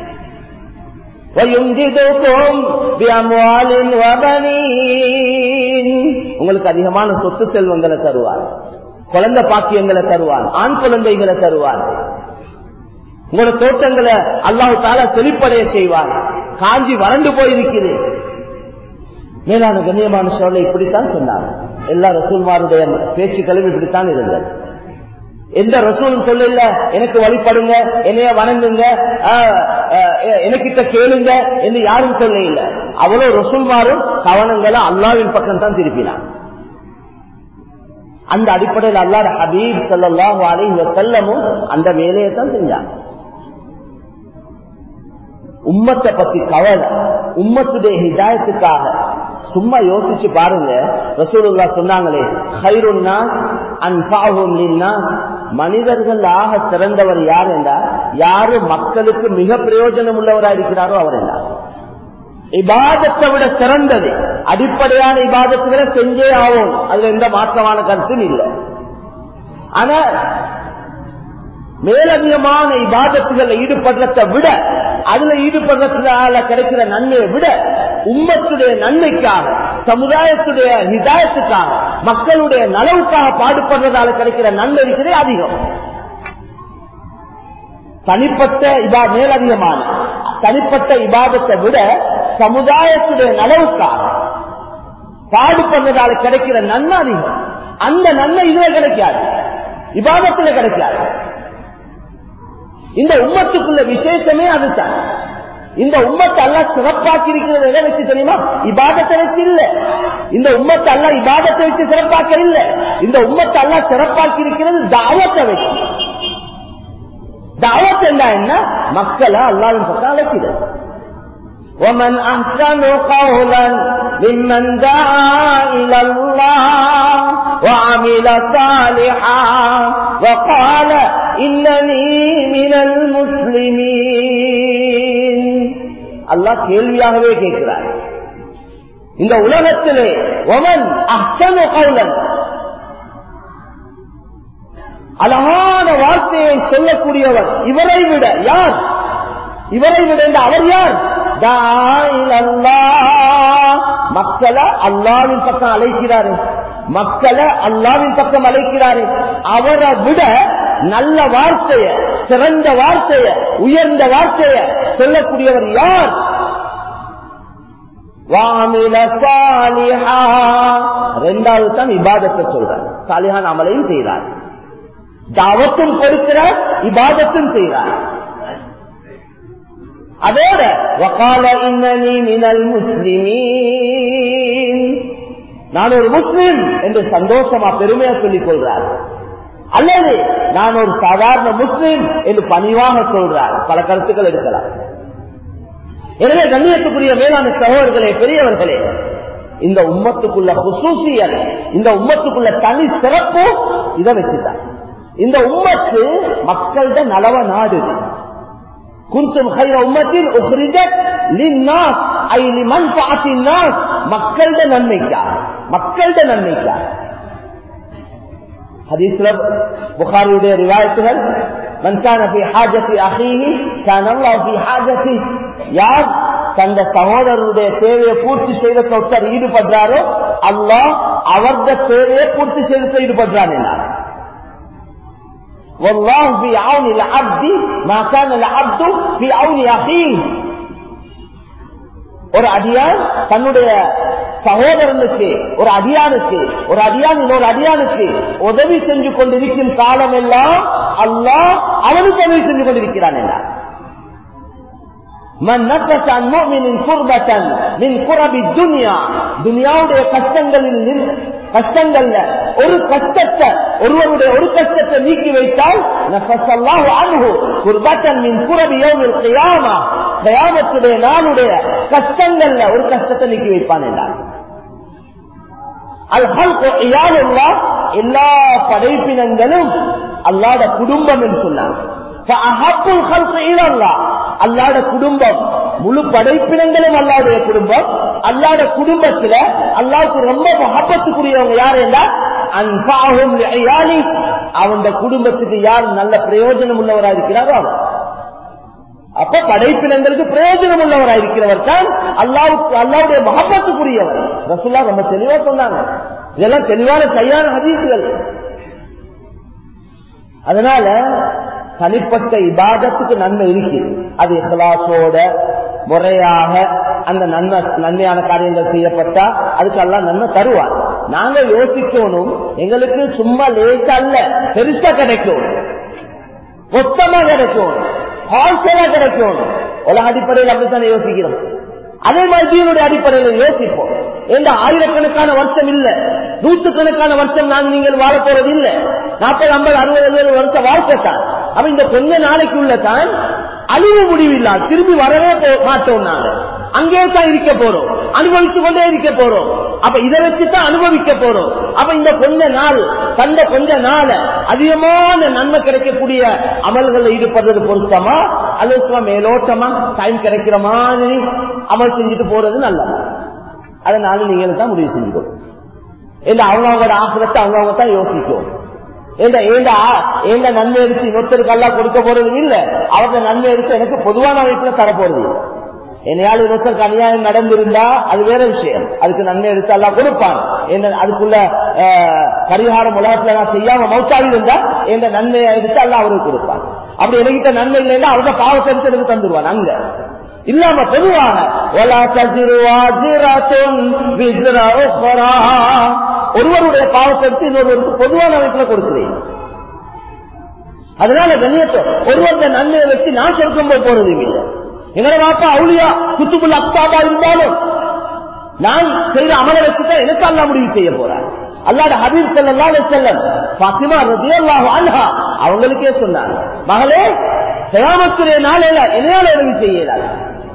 உங்களுக்கு அதிகமான சொத்து செல்வங்களை தருவார் குழந்தை பாக்கியங்களை தருவார் ஆண் குழந்தைகளை தருவார் உங்களோட தோட்டங்களை அல்லாஹு தாலா செழிப்படைய செய்வார் காஞ்சி வறண்டு போயிருக்குது மேலான கண்ணியமான சோழலை இப்படித்தான் சொன்னார் எல்லா ரசூல்மாருடைய பேச்சுக்களும் இப்படித்தான் இருந்தது எந்த ரசூலும் சொல்லல எனக்கு வழிபடுங்க என்னைய வணங்குங்க எனக்கிட்ட கேளுங்க என்று யாரும் சொல்ல இல்ல அவ்வளவு ரசூல்மாரும் கவனங்களை அல்லாவின் பக்கம் தான் திருப்பினான் அந்த அடிப்படையில் அல்லாட ஹபீப் சல்லாஹு அலி செல்லமும் அந்த வேலையை தான் செஞ்சாங்க உம்மத்தை பத்தி கவலை உம்மத்துடைய ஹிதாயத்துக்காக சும்மா யோசிச்சு பாருங்க ரசூலுல்லா சொன்னாங்களே ஹைருன்னா அன்பாகும்னா மனிதர்கள் ஆக சிறந்தவர் யார் என்றா யாரு மக்களுக்கு மிக பிரயோஜனம் உள்ளவரா இருக்கிறாரோ அவர் என்ன இபாதத்தை விட சிறந்தது அடிப்படையான இபாதத்துகளை செஞ்சே ஆகும் அதுல எந்த மாற்றமான கருத்தும் இல்லை ஆனா மேலதிகமான இபாதத்துகளை ஈடுபடுறதை விட அதுல ஈடுபடுறதுனால கிடைக்கிற நன்மையை விட உம்மத்துடைய நன்மைக்காக சமுதாயத்துடைய ஹிதாயத்துக்காக மக்களுடைய நலவுக்காக பாடுபடுறதால கிடைக்கிற நன்மை இருக்கிறதே அதிகம் தனிப்பட்ட இபா மேலதிகமான தனிப்பட்ட இபாதத்தை விட சமுதாயத்துடைய நலவுக்காக பாடுபடுறதால கிடைக்கிற நன்மை அதிகம் அந்த நன்மை இதுல கிடைக்காது இபாதத்துல கிடைக்காது இந்த உம்மத்துக்குள்ள விசேஷமே அதுதான் இந்த உம்மத்தை அல்ல சிறப்பாக்கி இருக்கிறது எதை வச்சு தெரியுமா இபாதத்தை வச்சு இல்ல இந்த உம்மத்தை அல்ல இபாதத்தை வச்சு சிறப்பாக்க இல்ல இந்த உம்மத்தை அல்ல சிறப்பாக்கி இருக்கிறது தாவத்தை வச்சு தாவத் என்ன மக்களை அல்லாவின் பக்கம் அழைக்கிறது ومن أحسن قولا ممن دعا إلى الله وعمل صالحا وقال إنني من المسلمين அல்லாஹ் கேள்வியாகவே கேட்கிறார் இந்த உலகத்திலே ஒமன் அஹ்சனு கௌலன் அழகான வார்த்தையை சொல்லக்கூடியவர் இவரை விட யார் இவரை விட இந்த அவர் யார் மக்களை அல்லாவின் பக்கம் அழைக்கிறாரு மக்களை அல்லாவின் பக்கம் அழைக்கிறாரு அவரை விட நல்ல வார்த்தைய சிறந்த வார்த்தைய உயர்ந்த வார்த்தைய சொல்லக்கூடியவர் யார் ரெண்டாவது தான் இபாதத்தை சொல்றார் சாலிஹான் அமலையும் செய்கிறார் தாவத்தும் கொடுக்கிறார் இபாதத்தும் செய்கிறார் அதோட வகால இன்னனி மினல் முஸ்லிமீன் நான் ஒரு முஸ்லிம் என்று சந்தோஷமா பெருமையா சொல்லிக் கொள்றார் அல்லது நான் ஒரு சாதாரண முஸ்லிம் என்று பணிவாக சொல்றார் பல கருத்துக்கள் எடுக்கலாம் எனவே கண்ணியத்துக்குரிய மேலான சகோதரர்களே பெரியவர்களே இந்த உம்மத்துக்குள்ள குசூசியல் இந்த உம்மத்துக்குள்ள தனி சிறப்பு இதை வச்சுட்டார் இந்த உம்மத்து மக்கள்கிட்ட நலவ நாடு குந்தும் உம்மத்தில் மக்கள்கிட்ட நன்மைக்கா மக்கள்கிட்ட நன்மைக்கா ஹதீஸ்ல புகாரியுடைய ரிவாயத்துகள் யார் தந்த சகோதரருடைய தேவையை பூர்த்தி செய்த ஒருத்தர் ஈடுபடுறாரோ அல்லாஹ் அவரது தேவையை பூர்த்தி செய்து ஈடுபடுறான் என்றார் والله في عون العبد ما كان العبد في عون اخيه ஒரு அடியான் தன்னுடைய சகோதரனுக்கு ஒரு அடியானுக்கு ஒரு அடியான் இன்னொரு அடியானுக்கு உதவி செஞ்சு கொண்டிருக்கும் காலம் எல்லாம் அல்லாஹ் அவனுக்கு உதவி செஞ்சு கொண்டிருக்கிறான் என்றார் துனியாவுடைய கஷ்டங்களில் கஷ்டங்கள்ல ஒரு கஷ்டத்தை ஒருவருடைய ஒரு கஷ்டத்தை நீக்கி வைத்தால் கயாமத்துடைய நாளுடைய கஷ்டங்கள்ல ஒரு கஷ்டத்தை நீக்கி வைப்பான் என்றார் எல்லா படைப்பினங்களும் அல்லாத குடும்பம் என்று சொன்னாங்க அல்லாட குடும்பம் முழு படைப்பினங்களும் அல்லாவுடைய குடும்பம் அல்லாட குடும்பத்துல அல்லாவுக்கு ரொம்ப மகப்பத்துக்குரியவங்க யார் என்றால் அவன் குடும்பத்துக்கு யார் நல்ல பிரயோஜனம் உள்ளவராக இருக்கிறாரோ அவர் அப்ப படைப்பினங்களுக்கு பிரயோஜனம் உள்ளவராக இருக்கிறவர் தான் அல்லாவுக்கு அல்லாவுடைய மகப்பத்துக்குரியவர் ரசுல்லா ரொம்ப தெளிவா சொன்னாங்க இதெல்லாம் தெளிவான சரியான ஹதீசுகள் அதனால தனிப்பட்ட இபாதத்துக்கு நன்மை இருக்கு அது இஹ்லாசோட முறையாக அந்த நன்மை நன்மையான காரியங்கள் செய்யப்பட்டா அதுக்கு எல்லாம் நன்மை தருவார் நாங்க யோசிக்கணும் எங்களுக்கு சும்மா லேசா அல்ல பெருசா கிடைக்கும் மொத்தமா கிடைக்கும் ஹால்சேலா கிடைக்கும் உலக அடிப்படையில் அப்படித்தானே யோசிக்கிறோம் அதே மாதிரி தீனுடைய அடிப்படையில் யோசிப்போம் எந்த ஆயிரக்கணக்கான வருஷம் இல்ல நூற்றுக்கணக்கான வருஷம் நான் நீங்கள் வாழ போறது இல்ல நாற்பது ஐம்பது அறுபது எழுபது வருஷம் வாழ்க்கை தான் அப்ப இந்த கொஞ்ச நாளைக்கு உள்ள தான் அழிவு முடிவில்லா திரும்பி வரவே மாட்டோம் நாங்க அங்கே தான் இருக்க போறோம் அனுபவிச்சு கொண்டே இருக்க போறோம் அப்ப இதை வச்சுதான் அனுபவிக்க போறோம் அப்ப இந்த கொஞ்ச நாள் கண்ட கொஞ்ச நாள் அதிகமான நன்மை கிடைக்கக்கூடிய அமல்கள் ஈடுபடுறது பொருத்தமா அல்லது மேலோட்டமா டைம் கிடைக்கிற மாதிரி அமல் செஞ்சுட்டு போறது நல்லது அதனால நீங்களும் தான் முடிவு செஞ்சுக்கணும் இல்ல அவங்கவுங்களோட ஆசிரத்தை அவங்கவுங்க தான் யோசிக்கும் நன்மை எடுத்து இன்னொருத்தருக்கு எல்லாம் கொடுக்க போறது இல்ல அவங்க நன்மை எடுத்து எனக்கு பொதுவான அமைப்புல தரப்போறது இல்லை என்னையால் இன்னொருத்தருக்கு அநியாயம் நடந்திருந்தா அது வேற விஷயம் அதுக்கு நன்மை எடுத்து எல்லாம் கொடுப்பான் என்ன அதுக்குள்ள பரிகாரம் உலகத்துல நான் செய்யாம மௌத்தாவி இருந்தா எந்த நன்மையை எடுத்து எல்லாம் அவருக்கு கொடுப்பான் அப்படி என்கிட்ட நன்மை இல்லைன்னா அவங்க பாவத்தை எடுத்து எனக்கு தந்துருவான் அங்க இல்லாம பொதுவாக ஒருவருடைய பாவத்தை எடுத்து இன்னொருவருக்கு பொதுவான அமைப்புல கொடுக்கிறேன் அதனால கண்ணியத்தை ஒருவருடைய நன்மையை வச்சு நான் சொர்க்கம் போய் போறது இல்லை எங்களை வாப்பா அவுளியா குத்துக்குள்ள அப்பாபா இருந்தாலும் நான் செய்த அமல வச்சுதான் எனக்கு அல்லா முடிவு செய்ய போறேன் அல்லாட ஹபீப் செல்லா செல்லம் பாத்திமா ரதியல்லாஹு அன்ஹா அவங்களுக்கே சொன்னாங்க மகளே கயாமத்துடைய நாளையில என்னையால உதவி செய்யலாது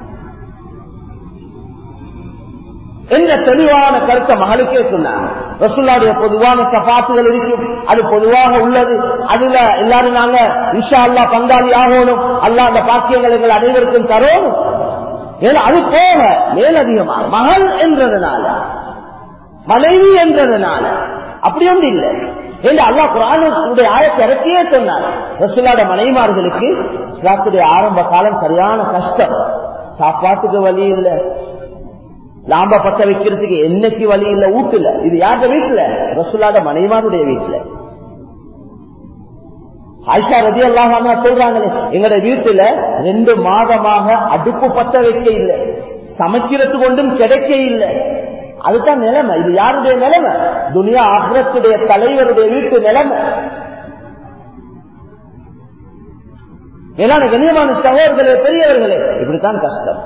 என்ற தெளிவான கருத்தை மகளுக்கே சொன்னாங்க ரசுல்லாவுடைய பொதுவான சபாத்துகள் இருக்கும் அது பொதுவாக உள்ளது அதுல எல்லாரும் நாங்க இஷா அல்லா பங்காளி ஆகணும் அல்லா அந்த பாக்கியங்கள் எங்கள் அனைவருக்கும் தரணும் ஏன்னா அது போக மேலதிகமா மகள் என்றதுனால மனைவி என்றதுனால அப்படி ஒன்று இல்லை என்று அல்லா குரானுடைய ஆயத்தை இறக்கியே சொன்னார் ரசுல்லாட மனைமார்களுக்கு இஸ்லாத்துடைய ஆரம்ப காலம் சரியான கஷ்டம் சாப்பாட்டுக்கு வழி இல்லை லாம்ப பத்த வைக்கிறதுக்கு என்னைக்கு வழி இல்ல வீட்டுல இது யாருடைய வீட்டுல ரசுல்லாட மனைமாருடைய வீட்டுல ஆயிஷா ரதி அல்லாம சொல்றாங்களே எங்கட வீட்டுல ரெண்டு மாதமாக அடுப்பு பத்த வைக்க இல்லை சமைக்கிறது கொண்டும் கிடைக்க இல்லை அதுதான் நிலைமை இது யாருடைய நிலைமை துனியா ஆகிரத்துடைய தலைவருடைய வீட்டு நிலைமை மேலான கண்ணியமான சகோதரர்களே பெரியவர்களே இப்படித்தான் கஷ்டம்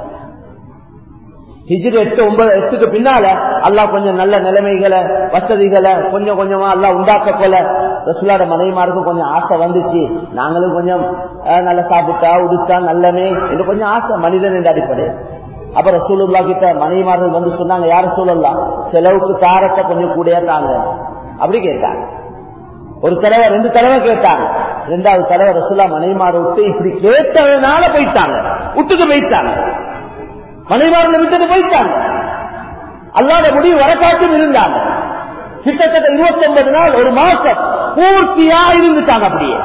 ஹிஜ்ரி எட்டு ஒன்பது எட்டுக்கு பின்னால அல்லாஹ் கொஞ்சம் நல்ல நிலைமைகளை வசதிகளை கொஞ்சம் கொஞ்சமா எல்லாம் உண்டாக்க போல ரசுல்லாட மனைவிமாருக்கும் கொஞ்சம் ஆசை வந்துச்சு நாங்களும் கொஞ்சம் நல்லா சாப்பிட்டா உடுத்தா நல்லமே என்று கொஞ்சம் ஆசை மனிதன் என்ற அடிப்படை அப்ப ரசூலுல்லா கிட்ட மனைவிமார்கள் வந்து சொன்னாங்க யார சூழல்லாம் செலவுக்கு தாரத்தை கொஞ்சம் கூடயா தாங்க அப்படி கேட்டாங்க ஒரு தடவை ரெண்டு தடவை கேட்டாங்க ரெண்டாவது தடவை ரசூல்லா மனைவிமாரை விட்டு இப்படி கேட்டதுனால போயிட்டாங்க விட்டுக்கு போயிட்டாங்க மனைவாரனை விட்டுட்டு போயிட்டாங்க அல்லாத முடிவு வரக்காட்டும் இருந்தாங்க கிட்டத்தட்ட இருபத்தி ஒன்பது நாள் ஒரு மாசம் பூர்த்தியா இருந்துட்டாங்க அப்படியே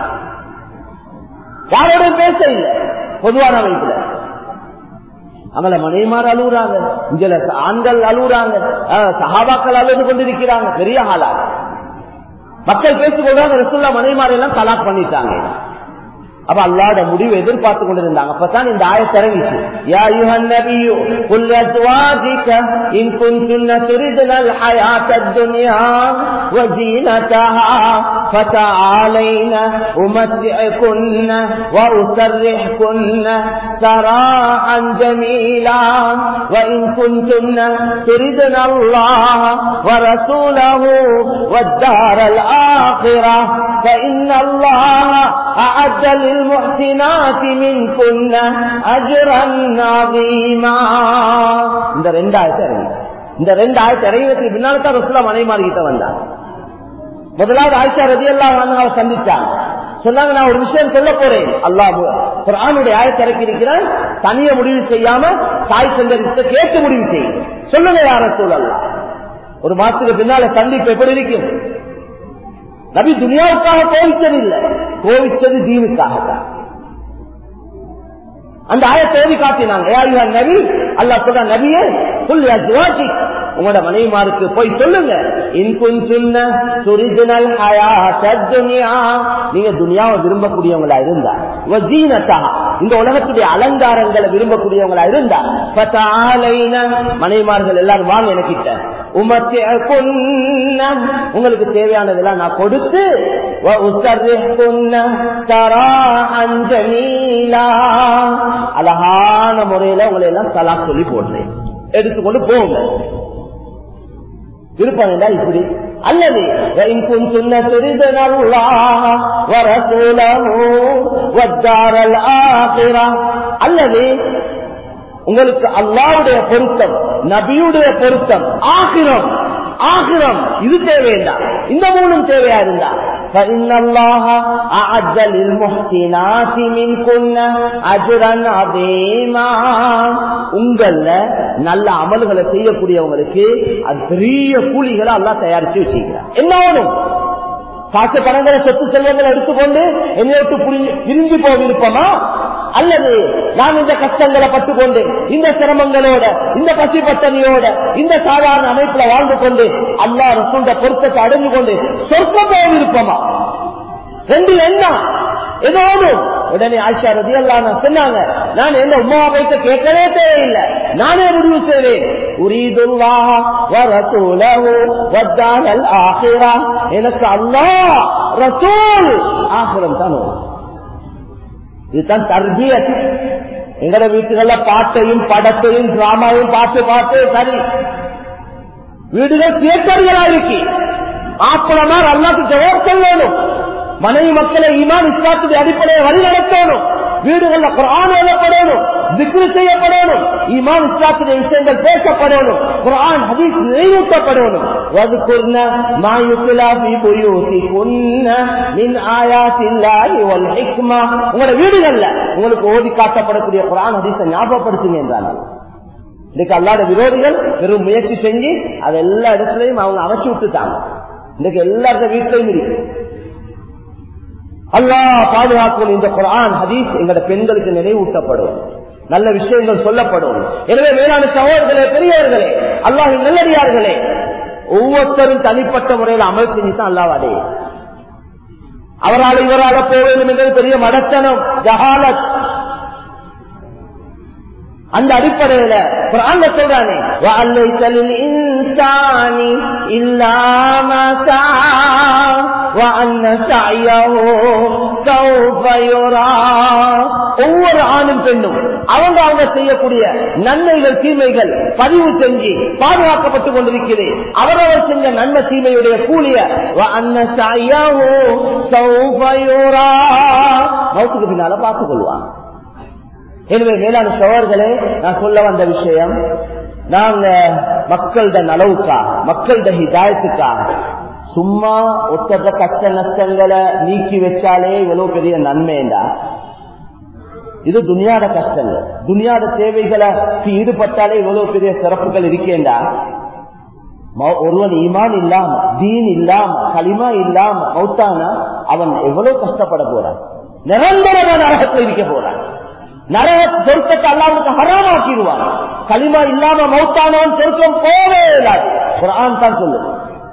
யாரோட பேச இல்லை பொதுவான வயசுல அவங்கள மனைமார் அழுகுறாங்க இங்க ஆண்கள் அழுகுறாங்க சகாபாக்கள் அழுது கொண்டிருக்கிறாங்க பெரிய ஆளா மக்கள் பேசிக் கொள்றாங்க ரசுல்லா மனைமார் எல்லாம் தலாக் பண்ணிட்டாங்க அப்ப அல்லாட முடிவு எதிர்பார்த்து கொண்டிருந்தாங்க அப்பதான் இந்த ஆயத்தை இறங்கிச்சு யா யுஹன் நபியு குல் அஸ்வாஜிக இன் குன்துன்ன துரிதுன الحياة الدنيا وزينتها فتعالين أمتعكن وأسرحكن سراحا جميلا وإن كنتن تردن الله ورسوله والدار الآخرة فإن الله أعد للمحسنات منكن أجرا عظيما இந்த ரெண்டாயிரத்தி இறங்கிச்சு இந்த ரெண்டாயிரத்தி இறங்கினதுக்கு பின்னால தான் ரசுல்லா மனைமாறிக்கிட்ட வந்தாங்க முதலாவது ஆயிஷா ரதி எல்லாம் சந்திச்சாங்க சொன்னாங்க நான் ஒரு விஷயம் சொல்ல போறேன் அல்லாஹ் குரானுடைய ஆயத்தை இறக்கி இருக்கிறேன் தனிய முடிவு செய்யாம தாய் சந்தரித்த கேட்டு முடிவு செய்யும் சொல்லுங்க யார சூழல்லாம் ஒரு மாசத்துக்கு பின்னால சந்திப்பு எப்படி இருக்கும் நபி துனியாவுக்காக கோவிச்சது இல்லை கோவிச்சது தீனுக்காகத்தான் அந்த ஆயத்தை ஓதி காட்டினாங்க நபி அல்லா சொல்ற நபியே சொல்லு ஜுவாஜி உங்களோட மனைவிமாருக்கு போய் சொல்லுங்க நீங்க துனியாவை விரும்பக்கூடியவங்களா இருந்தா இந்த உலகத்துடைய அலங்காரங்களை விரும்பக்கூடியவங்களா இருந்தா மனைவிமார்கள் எல்லாரும் வாங்க எனக்கிட்ட உங்களுக்கு தேவையானதெல்லாம் நான் கொடுத்து அழகான முறையில உங்களை எல்லாம் தலா சொல்லி போடுறேன் எடுத்துக்கொண்டு போங்க விருப்பம் இப்படி அல்லது அல்லது உங்களுக்கு அல்லாவுடைய பொருத்தம் நபியுடைய பொருத்தம் ஆகிரம் ஆகிரம் இது தேவையில்லை இந்த மூணும் தேவையா இருந்தா فإن الله أعد للمحسنات منكن أجرا عظيما உங்கள நல்ல அமல்களை செய்யக்கூடியவங்களுக்கு அது பெரிய கூலிகளை எல்லாம் தயாரிச்சு வச்சுக்கிறார் என்ன வேணும் காசு பணங்களை சொத்து செல்வங்களை எடுத்துக்கொண்டு என்னை விட்டு பிரிஞ்சு போக விருப்பமா அல்லது நான் இந்த கஷ்டங்களை பட்டுக்கொண்டு இந்த சிரமங்களோட இந்த பசி பட்டணியோட இந்த சாதாரண அமைப்புல வாழ்ந்து கொண்டு அல்லா ரசூண்ட பொருத்தத்தை அடைஞ்சு கொண்டு சொர்க்கம் போக விருப்பமா ரெண்டு என்ன ஏதோடு உடனே ஆயிஷா ரதி அல்லா சொன்னாங்க நான் என்ன உமா வைக்க கேட்கவே தேவையில்லை நானே முடிவு செய்வேன் எனக்கு அல்லா ரசூல் ஆசிரம் தான் இதுதான் தர்பியத் எங்கட வீட்டுகள்ல பாட்டையும் படத்தையும் டிராமாவையும் பார்த்து பார்த்து சரி வீடுகள் தியேட்டர்களா இருக்கு ஆப்பளமார் அல்லாத்து ஜவாப் சொல்லணும் மனைவி மக்களை இமான் இஸ்லாத்துடைய அடிப்படையை வழி நடத்தணும் வீடுகள்ல குரான் எழுதப்படணும் திக்ரு செய்யப்படணும் ஈமான் இஸ்லாத்துடைய விஷயங்கள் பேசப்படணும் குரான் ஹதீஸ் நினைவூட்டப்படணும் وَاذْكُرْنَ مَا يُتْلَى فِي بُيُوتِكُنَّ مِنْ آيَاتِ اللَّهِ وَالْحِكْمَةِ உங்களோட வீடுகள்ல உங்களுக்கு ஓதி காட்டப்படக்கூடிய குரான் ஹதீஸை ஞாபகப்படுத்துங்க என்றாங்க இன்னைக்கு அல்லாத விரோதிகள் வெறும் முயற்சி செஞ்சு அது எல்லா இடத்துலயும் அவங்க அமைச்சு விட்டுட்டாங்க இன்னைக்கு எல்லாருடைய வீட்டிலையும் இருக்கு அல்லாஹ் பாதுகாக்கும் இந்த குரான் ஹதீஸ் எங்களோட பெண்களுக்கு நினைவூட்டப்படும் நல்ல விஷயங்கள் சொல்லப்படும் எனவே மேலான சகோதரர்களே பெரியவர்களே அல்லாஹ் நல்லடியார்களே ஒவ்வொருத்தரும் தனிப்பட்ட முறையில் அமல் செஞ்சுதான் அல்லாவாடே அவரால் இவரால போக வேண்டும் என்பது பெரிய மடத்தனம் ஜஹாலத் அந்த அடிப்படையில குரான்ல சொல்றானே وَعَلَّيْسَ لِلْإِنسَانِ إِلَّا مَا سَعَى وَأَنَّ سَعْيَهُ سَوْفَ يُرَى ஒவ்வொரு ஆணும் பெண்ணும் அவங்க அவங்க செய்யக்கூடிய நன்மைகள் தீமைகள் பதிவு செஞ்சு பாதுகாக்கப்பட்டுக் கொண்டிருக்கிறது அவரவர் செஞ்ச நன்மை தீமையுடைய கூலிய وَأَنَّ سَعْيَهُ سَوْفَ يُرَى மௌத்துக்கு பின்னால பார்த்துக் கொள்வான் எனவே மேலான சோழர்களே நான் சொல்ல வந்த விஷயம் நாங்க மக்கள்ட நலவுக்கா மக்கள்ட ஹிதாயத்துக்கா சும்மா ஒத்தத கஷ்ட நஷ்டங்களை நீக்கி வச்சாலே இவ்வளவு பெரிய நன்மைண்டா இது துனியாட கஷ்டங்கள் துனியாட தேவைகளை ஈடுபட்டாலே இவ்வளவு பெரிய சிறப்புகள் இருக்கேண்டா ஒருவன் ஈமான் இல்லாம தீன் இல்லாம களிமா இல்லாம மௌத்தானா அவன் எவ்வளவு கஷ்டப்பட போறான் நிரந்தரமான நரகத்தில் இருக்க போறான் நரக சொர்க்கத்தை அல்லாவுக்கு ஹராமாக்கிடுவான் களிமா இல்லாம மௌத்தானவன் சொர்க்கம் போவே இல்லாது ஒரு ஆண் தான் சொல்லு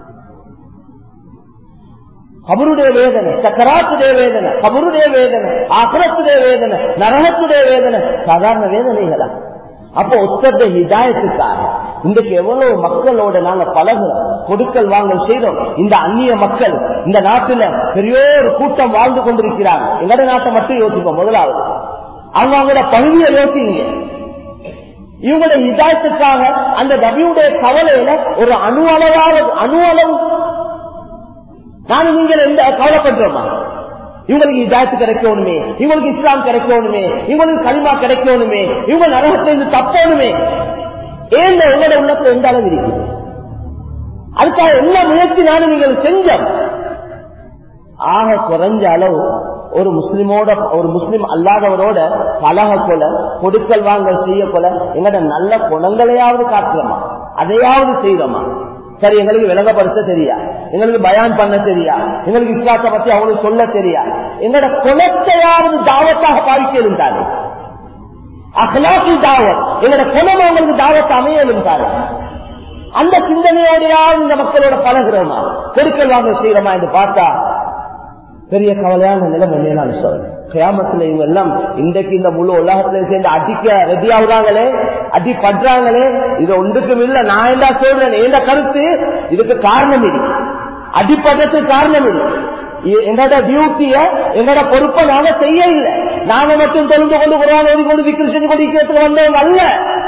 கபருடைய வேதனை சக்கராத்துடைய வேதனை கபருடைய வேதனை ஆசிரத்துடைய வேதனை நரகத்துடைய வேதனை சாதாரண வேதனைகளா அப்போ ஒத்தந்த ஹிதாயத்துக்காக இன்றைக்கு எவ்வளவு மக்களோட நாங்க பழகுறோம் கொடுக்கல் வாங்கல் செய்யறோம் இந்த அந்நிய மக்கள் இந்த நாட்டுல பெரிய ஒரு கூட்டம் வாழ்ந்து கொண்டிருக்கிறாங்க எங்கட நாட்டை மட்டும் யோசிப்போம் முதலாவது அவங்க அவங்களோட பகுதியை யோசிங்க இவங்களுடைய இதாயத்துக்காக அந்த நபியுடைய கவலையில ஒரு அணு அளவாக அணு அளவு நானும் நீங்கள் எந்த கவலைப்படுறோமா இவங்களுக்கு இதாயத்து கிடைக்கணுமே இவங்களுக்கு இஸ்லாம் கிடைக்கணுமே இவங்களுக்கு களிமா கிடைக்கணுமே இவங்க நரகத்திலிருந்து தப்பணுமே ஏன் உங்களோட உள்ளத்துல எந்த அளவு இருக்கு அதுக்காக என்ன முயற்சி நானும் நீங்கள் செஞ்சோம் ஆக குறைஞ்ச அளவு ஒரு முஸ்லிமோட ஒரு முஸ்லிம் அல்லாதவரோட பழக கொல கொடுக்கல் வாங்கல் செய்ய கொல எங்கட நல்ல குணங்களையாவது காட்டுறோமா அதையாவது செய்யறோமா சரி எங்களுக்கு விளங்கப்படுத்த தெரியா எங்களுக்கு பயான் பண்ண தெரியா எங்களுக்கு இஸ்லாத்தை பத்தி அவங்களுக்கு சொல்ல தெரியா எங்களோட குணத்தையாவது தாவத்தாக பாதிக்க இருந்தாரு அஹ்லாசி தாவத் எங்களோட குணம் அவங்களுக்கு தாவத்தை அமைய இருந்தாரு அந்த சிந்தனையோடையாவது இந்த மக்களோட பழகிறோமா கொடுக்கல் வாங்க செய்யறோமா என்று பார்த்தா பெரிய கவலையான நிலைமை மேலான சொல்றேன் கிராமத்துல இவங்க எல்லாம் இன்றைக்கு இந்த முழு உலகத்துல சேர்ந்து அடிக்க ரெடி ஆகுறாங்களே அடி பண்றாங்களே இது ஒன்றுக்கும் இல்ல நான் என்ன சொல்றேன் எந்த கருத்து இதுக்கு காரணம் இது அடிப்படத்துக்கு காரணம் இது எங்களோட டியூட்டிய எங்களோட பொறுப்பை நாங்க செய்ய இல்லை நாங்க மட்டும் தெரிந்து கொண்டு குரான் ஓடி கொண்டு விக்கிரி செஞ்சு கொண்டு இருக்கிறதுக்கு வந்தவங்க அல்ல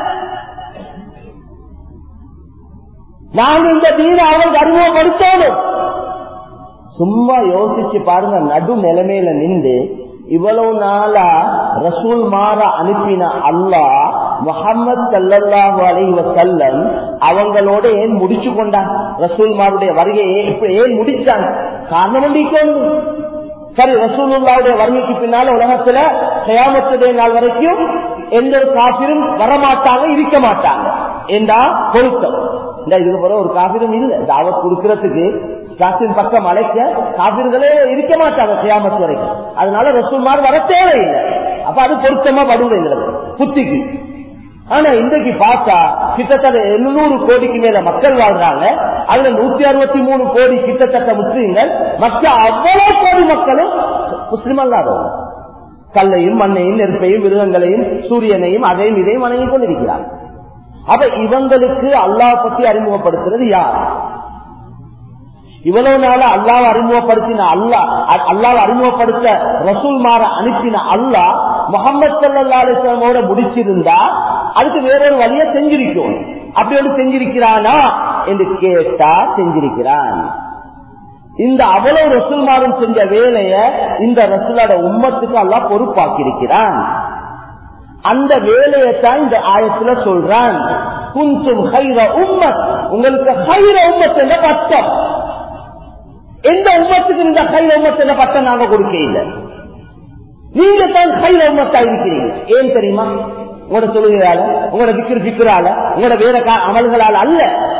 நாங்க இந்த தீன அவங்களுக்கு அறிமுகப்படுத்தணும் சும்மா யோசிச்சு பாருங்க நடு நிலைமையில நின்று இவ்வளவு நாளா ரசூல் மாற அனுப்பின அல்லா முகமது சல்லாஹு அலைவ செல்லம் அவங்களோட ஏன் முடிச்சு கொண்டாங்க ரசூல் மாருடைய வருகையை இப்ப ஏன் முடிச்சாங்க காரணம் முடிக்கணும் சரி ரசூலுல்லாவுடைய வருகைக்கு பின்னால உலகத்துல கயாமத்துடைய நாள் வரைக்கும் எந்த ஒரு காப்பிரும் வரமாட்டாங்க இருக்க மாட்டாங்க என்றா பொருத்தம் இந்த இதுக்கு பிறகு ஒரு காபிரும் இல்ல தாவத் கொடுக்கறதுக்கு காசின் பக்கம் அழைக்க காபிர்களே இருக்க மாட்டாங்க கியாமத்து வரைக்கும் அதனால ரசூல்மார் வர தேவையில்லை அப்ப அது பொருத்தமா படுவது புத்திக்கு ஆனா இன்றைக்கு பார்த்தா கிட்டத்தட்ட எழுநூறு கோடிக்கு மேல மக்கள் வாழ்றாங்க அதுல நூத்தி அறுபத்தி மூணு கோடி கிட்டத்தட்ட முஸ்லீம்கள் மற்ற அவ்வளவு கோடி மக்களும் முஸ்லிம் அல்லாதவங்க கல்லையும் மண்ணையும் நெருப்பையும் மிருகங்களையும் சூரியனையும் அதையும் இதையும் வணங்கி கொண்டிருக்கிறார் அப்ப இவங்களுக்கு அல்லாஹ் பத்தி அறிமுகப்படுத்துறது யார் இவ்வளவு நாள அல்லாவை அறிமுகப்படுத்தின அல்லா அல்லாவை அறிமுகப்படுத்த ரசூல் மாற அனுப்பின அல்லா முகமது சல்லா அலிஸ்லாமோட முடிச்சிருந்தா அதுக்கு வேறொரு வழிய செஞ்சிருக்கும் அப்படி ஒன்று செஞ்சிருக்கிறானா என்று கேட்டா செஞ்சிருக்கிறான் இந்த அவ்வளவு ரசூல்மாரும் செஞ்ச வேலைய இந்த ரசூலோட உம்மத்துக்கு அல்லா பொறுப்பாக்கியிருக்கிறான் அந்த வேலையத்தான் இந்த ஆயத்துல சொல்றான் குந்தும் ஹைர உம்மத் உங்களுக்கு ஹைர உம்மத் என்ற பட்டம் எந்த உம்மத்துக்கு இந்த ஹைர உம்மத் என்ற பட்டம் நாங்க கொடுக்க இல்லை நீங்க தான் ஹைர உம்மத்தா இருக்கிறீங்க ஏன் தெரியுமா உங்களோட தொழுகையால உங்களோட விக்கிர பிக்கிறால உங்களோட வேற அமல்களால அல்ல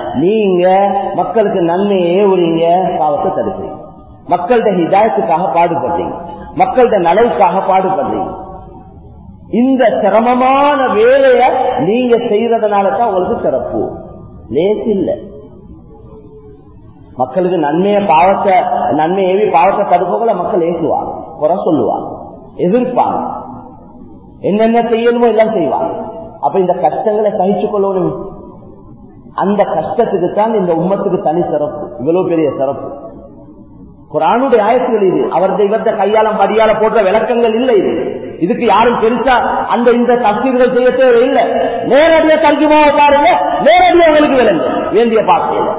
நீங்க மக்களுக்கு நன்மையே உறீங்க பாவத்தை தடுக்கிறீங்க மக்கள்கிட்ட ஹிதாயத்துக்காக பாடுபடுறீங்க மக்கள்கிட்ட நலவுக்காக பாடுபடுறீங்க இந்த சிரமமான வேலைய நீங்க செய்யறதுனால தான் உங்களுக்கு சிறப்பு லேஸ் இல்லை மக்களுக்கு நன்மையை பாவத்தை நன்மை ஏவி பாவத்தை தடுப்போல மக்கள் ஏசுவாங்க குறை சொல்லுவாங்க எதிர்ப்பாங்க என்னென்ன செய்யணுமோ எல்லாம் செய்வாங்க அப்ப இந்த கஷ்டங்களை சகிச்சு கொள்ளணும் அந்த கஷ்டத்துக்கு தான் இந்த உம்மத்துக்கு தனி சிறப்பு இவ்வளவு பெரிய சிறப்பு குரானுடைய ஆயத்துகள் இது அவரது இவர்த கையாளம் படியால போட்ட விளக்கங்கள் இல்லை இது இதுக்கு யாரும் பெருசா அந்த இந்த தஸ்தீர்கள் செய்ய தேவையில்லை நேரடியா தர்ஜுமாவை பாருங்க நேரடியா உங்களுக்கு விளங்கு வேண்டிய பாக்கையில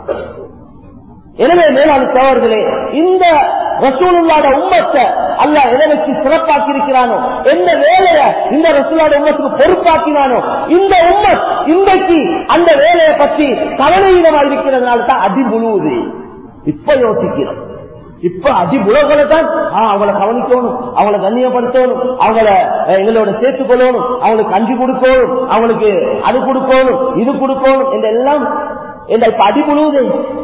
எனவே மேலான சோழர்களே இந்த ரசூலுல்லாட உம்மத்தை அல்ல எதை வச்சு சிறப்பாக்கி இருக்கிறானோ எந்த வேலைய இந்த ரசூலாட உம்மத்துக்கு பொறுப்பாக்கினானோ இந்த உம்மத் இன்றைக்கு அந்த வேலையை பற்றி கவலையிடமா இருக்கிறதுனால தான் அடி முழுவுது இப்ப யோசிக்கிறோம் இப்ப அடி உலகளை தான் அவங்கள கவனிக்கணும் அவங்கள கண்ணியப்படுத்தணும் அவங்கள எங்களோட சேர்த்துக் கொள்ளணும் அவங்களுக்கு அஞ்சு கொடுக்கணும் அவங்களுக்கு அது கொடுக்கணும் இது கொடுக்கணும் என்றெல்லாம் இப்ப அடி முழுவுது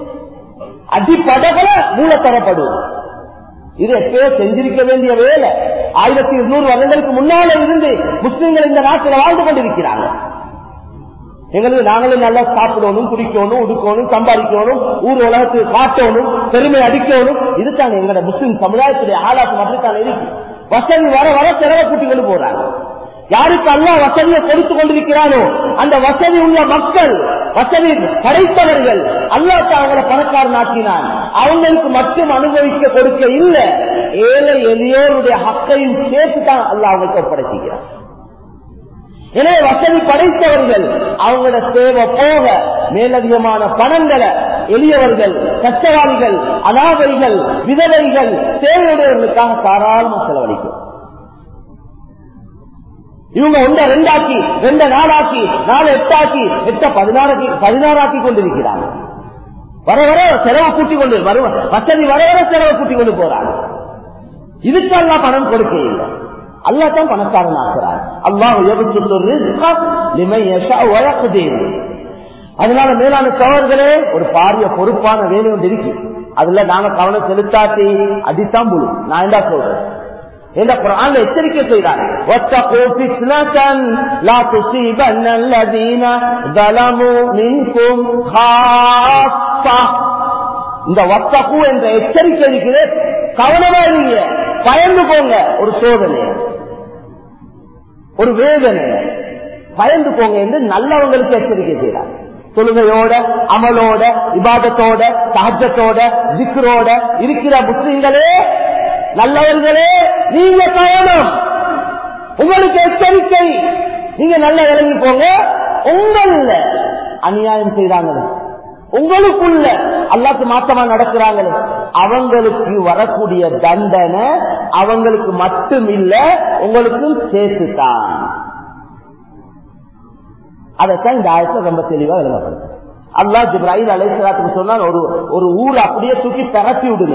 அடிப்படகளை மூல தரப்படும் இது எப்பயோ செஞ்சிருக்க வேண்டிய வேலை ஆயிரத்தி இருநூறு வருடங்களுக்கு முன்னால இருந்து முஸ்லீம்கள் இந்த நாட்டில் வாழ்ந்து கொண்டிருக்கிறாங்க எங்களுக்கு நாங்களும் நல்லா சாப்பிடணும் குடிக்கணும் உடுக்கணும் சம்பாதிக்கணும் ஊர் உலகத்துக்கு காட்டணும் பெருமை அடிக்கணும் இதுதான் எங்களோட முஸ்லீம் சமுதாயத்துடைய ஆளாக்கு அப்படித்தான் இருக்கு வசதி வர வர செலவை கூட்டி கொண்டு போறாங்க யாருக்கு அல்லா வசதியை கொடுத்து கொண்டிருக்கிறானோ அந்த வசதி உள்ள மக்கள் வசதி படைத்தவர்கள் அல்லாத்த அவங்களை பணக்காரன் ஆக்கினான் அவங்களுக்கு மட்டும் அனுபவிக்க கொடுக்க இல்லை ஏழை எளியோருடைய ஹக்கையும் சேர்த்து தான் அல்லா அவங்களுக்கு ஒப்படைச்சுக்கிறான் எனவே வசதி படைத்தவர்கள் அவங்களோட சேவை போக மேலதிகமான பணங்களை எளியவர்கள் கஷ்டவாளிகள் அனாதைகள் விதவைகள் சேவையுடையவர்களுக்காக தாராளமாக செலவழிக்கும் இவங்க ஒன்ற ரெண்டாக்கி ரெண்ட நாளாக்கி நாலு எட்டாக்கி எட்ட பதினாறாக்கி பதினாறாக்கி கொண்டிருக்கிறாங்க வர வர செலவு கூட்டி கொண்டு வரும் வசதி வர வர செலவு கூட்டி கொண்டு போறாங்க இதுக்கெல்லாம் பணம் கொடுக்க இல்லை அல்லா தான் பணக்காரன் ஆக்குறார் அல்லாஹ் அதனால மேலான சோழர்களே ஒரு பாரிய பொறுப்பான வேலை ஒன்று இருக்கு அதுல நாங்க கவனம் செலுத்தாட்டி அடித்தான் முழு நான் என்ன சொல்றேன் இந்த குரான் எச்சரிக்கை செய்தார் இந்த வத்தகு என்ற எச்சரிக்கை இருக்குது கவனமா நீங்க பயந்து போங்க ஒரு சோதனை ஒரு வேதனை பயந்து போங்க என்று நல்லவங்களுக்கு எச்சரிக்கை செய்கிறார் தொழுகையோட அமலோட விவாதத்தோட சகஜத்தோட திக்ரோட இருக்கிற முஸ்லிம்களே நல்லவர்களே நீங்க பயணம் உங்களுக்கு எச்சரிக்கை நீங்க நல்ல விளங்கி போங்க உங்கள அநியாயம் செய்றாங்களே உங்களுக்குள்ள அல்லாக்கு மாத்தமா நடக்கிறாங்களே அவங்களுக்கு வரக்கூடிய தண்டனை அவங்களுக்கு மட்டும் இல்ல உங்களுக்கும் சேர்த்துதான் அதைத்தான் இந்த ஆயத்தை ரொம்ப தெளிவா விளங்கப்படுது அல்லா ஜிப்ராஹிம் அலைசலாத்துக்கு சொன்னால் ஒரு ஒரு ஊர் அப்படியே தூக்கி பரப்பி விடுங்க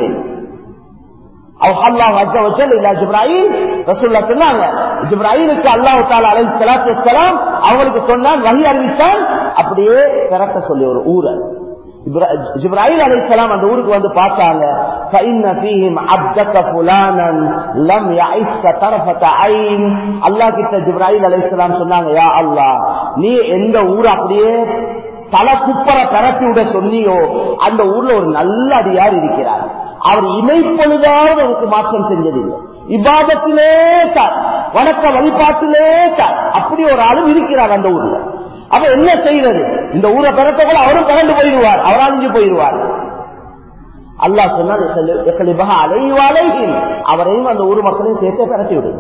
அவங்களுக்கு சொன்னான் வகி அறிவித்தான் அப்படியே பிறக்க சொல்லி ஒரு ஊரை ஜிப்ராஹிம் அலைசலாம் அந்த ஊருக்கு வந்து பார்த்தாங்க அல்லா கிட்ட ஜிப்ராஹிம் அலைசலாம் சொன்னாங்க யா அல்லா நீ எந்த ஊர் அப்படியே தலை குப்பரை பரப்பி விட சொன்னியோ அந்த ஊர்ல ஒரு நல்ல அடியார் இருக்கிறார் அவர் இமைப்பொழுதாவது அவருக்கு மாற்றம் செஞ்சதில்லை இபாதத்திலே சார் வணக்க வழிபாட்டிலே சார் அப்படி ஒரு ஆளும் இருக்கிறார் அந்த ஊர்ல அப்ப என்ன செய்வது இந்த ஊரை பிறக்க கூட அவரும் பிறந்து போயிடுவார் அவரால் இங்கு போயிடுவார் அல்லாஹ் சொன்னார் அவரையும் அந்த ஊர் மக்களையும் சேர்த்து பிறத்தி விடுது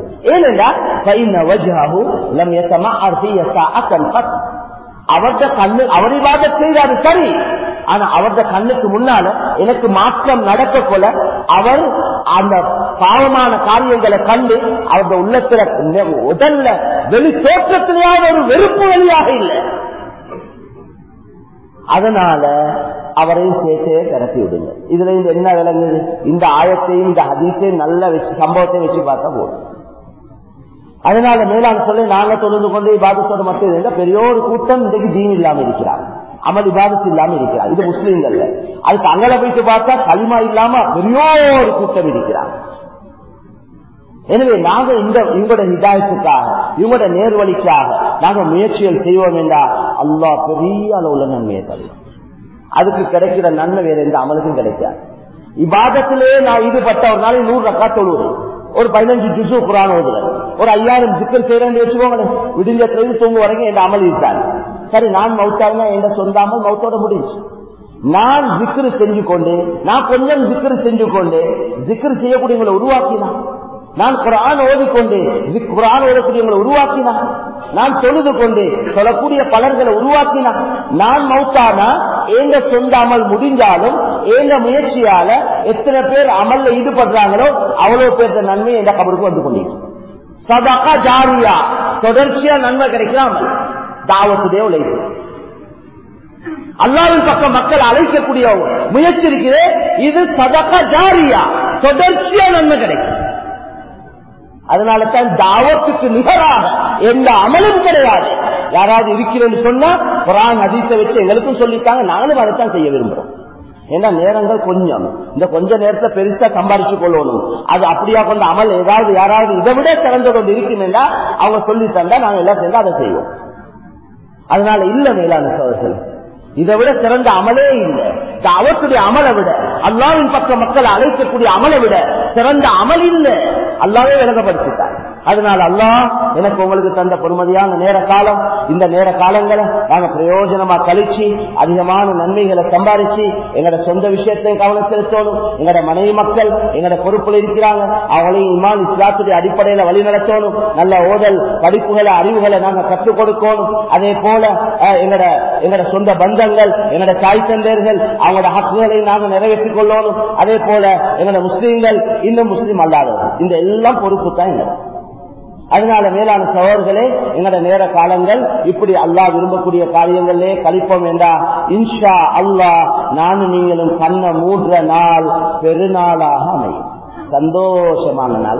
ஏனென்றா அவர்த கண்ணு அவர் இவாத செய்தாரு சரி ஆனா அவரது கண்ணுக்கு முன்னால எனக்கு மாற்றம் நடக்க போல அவர் அந்த பாவமான காரியங்களை கண்டு அவரது உள்ளத்துல உடல்ல வெளி தோற்றத்திலேயாவது ஒரு வெறுப்பு வழியாக இல்லை அதனால அவரையும் சேர்த்தே திரட்டி விடுங்க இதுல இந்த என்ன விளங்குது இந்த ஆயத்தையும் இந்த ஹதீஸையும் நல்ல வச்சு சம்பவத்தை வச்சு பார்த்தா போதும் அதனால மேலான சொல்லி நாங்க தொழுந்து கொண்டு பாதத்தோடு மட்டும் இருந்தா பெரிய ஒரு கூட்டம் இன்றைக்கு தீன் இல்லாம இருக்கிறாங்க அமல் இபாதத்து இல்லாம இருக்கிறார் இது முஸ்லீம்கள் அதுக்கு அங்கல போயிட்டு பார்த்தா களிமா இல்லாம பெரியோரு கூட்டம் இருக்கிறார் எனவே நாங்க இந்த இவங்களோட ஹிதாயத்துக்காக இவங்களோட நேர்வழிக்காக நாங்க முயற்சிகள் செய்வோம் என்றால் அல்லா பெரிய அளவுல நன்மையை தருவோம் அதுக்கு கிடைக்கிற நன்மை வேற எந்த அமலுக்கும் கிடைக்காது இபாதத்திலே நான் ஈடுபட்ட ஒரு நாளைக்கு நூறு ரக்கா தொழுவது ஒரு பதினஞ்சு ஜிசு குரான் ஓதுறேன் ஒரு ஐயாயிரம் சிக்கல் செய்யறேன்னு வச்சுக்கோங்களேன் விடிஞ்சத்துல தூங்கு வரைக்கும் என் அமல் இருக்காது சரி நான் மவுத்தாங்க என் சொந்த அமல் மவுத்தோட முடிஞ்சு நான் ஜிக்ரு செஞ்சு கொண்டு நான் கொஞ்சம் ஜிக்ரு செஞ்சு கொண்டு ஜிக்ரு செய்யக்கூடியவங்களை உருவாக்கினான் நான் குரான் ஓதிக்கொண்டு குரான் ஓதக்கூடியவங்களை உருவாக்கினான் நான் தொழுது கொண்டு சொல்லக்கூடிய பலர்களை உருவாக்கினான் நான் மௌத்தானா எங்க சொந்த அமல் முடிஞ்சாலும் எங்க முயற்சியால எத்தனை பேர் அமல்ல ஈடுபடுறாங்களோ அவ்வளவு பேர் நன்மை எந்த கபருக்கு வந்து கொண்டிருக்கும் சதகா ஜாரியா தொடர்ச்சியா நன்மை கிடைக்காம தாவத்துடைய உழைப்பு அல்லாவின் பக்கம் மக்கள் அழைக்கக்கூடிய முயற்சி இருக்குது இது சதகா ஜாரியா தொடர்ச்சியா நன்மை கிடைக்கும் அதனால தான் தாவத்துக்கு நிகராக எந்த அமலும் கிடையாது யாராவது இருக்கிறேன்னு சொன்னா குரான் அதிச வச்சு எங்களுக்கும் சொல்லிட்டாங்க நாங்களும் அதைத்தான் செய்ய விரும்புறோம் ஏன்னா நேரங்கள் கொஞ்சம் இந்த கொஞ்ச நேரத்தை பெருசா சம்பாரிச்சு கொள்ளணும் அது அப்படியா கொண்ட அமல் ஏதாவது யாராவது இதை விட சிறந்தது ஒன்று இருக்குன்னா அவங்க சொல்லி தந்தா நாங்க எல்லாம் சேர்ந்து அதை செய்வோம் அதனால இல்ல மேலான சோதர்கள் இதை விட சிறந்த அமலே இல்லை அவத்துடைய அமலை விட அல்லாவின் பக்க மக்களை அழைக்கக்கூடிய அமலை விட சிறந்த அமல் இல்லை அல்லாவே விளங்கப்படுத்திட்டார் அதனால அல்லாஹ் எனக்கு உங்களுக்கு தந்த பொறுமதியான நேர காலம் இந்த நேர காலங்களை நாங்க பிரயோஜனமா கழிச்சு அதிகமான நன்மைகளை சம்பாதிச்சு எங்களோட சொந்த விஷயத்தையும் கவனம் செலுத்தணும் எங்களோட மனைவி மக்கள் எங்களோட பொறுப்புல இருக்கிறாங்க அவங்களையும் இமான் இஸ்லாத்துடைய அடிப்படையில வழி நடத்தணும் நல்ல ஓதல் படிப்புகளை அறிவுகளை நாங்க கற்றுக் கொடுக்கணும் அதே போல எங்களோட எங்களோட சொந்த பந்தங்கள் எங்களோட தாய் தந்தையர்கள் அவங்களோட ஹக்குகளை நாங்க நிறைவேற்றிக் கொள்ளணும் அதே போல எங்களோட முஸ்லீம்கள் இன்னும் முஸ்லீம் அல்லாதவர்கள் இந்த எல்லாம் பொறுப்பு தான் எங்களுக்கு அதனால மேலான சோழர்களே எங்களோட நேர காலங்கள் இப்படி அல்லாஹ் விரும்பக்கூடிய காரியங்களே கழிப்போம் என்றா இன்ஷா அல்லாஹ் நானும் நீங்களும் கண்ண மூன்ற நாள் பெருநாளாக அமையும் சந்தோஷமான நாள்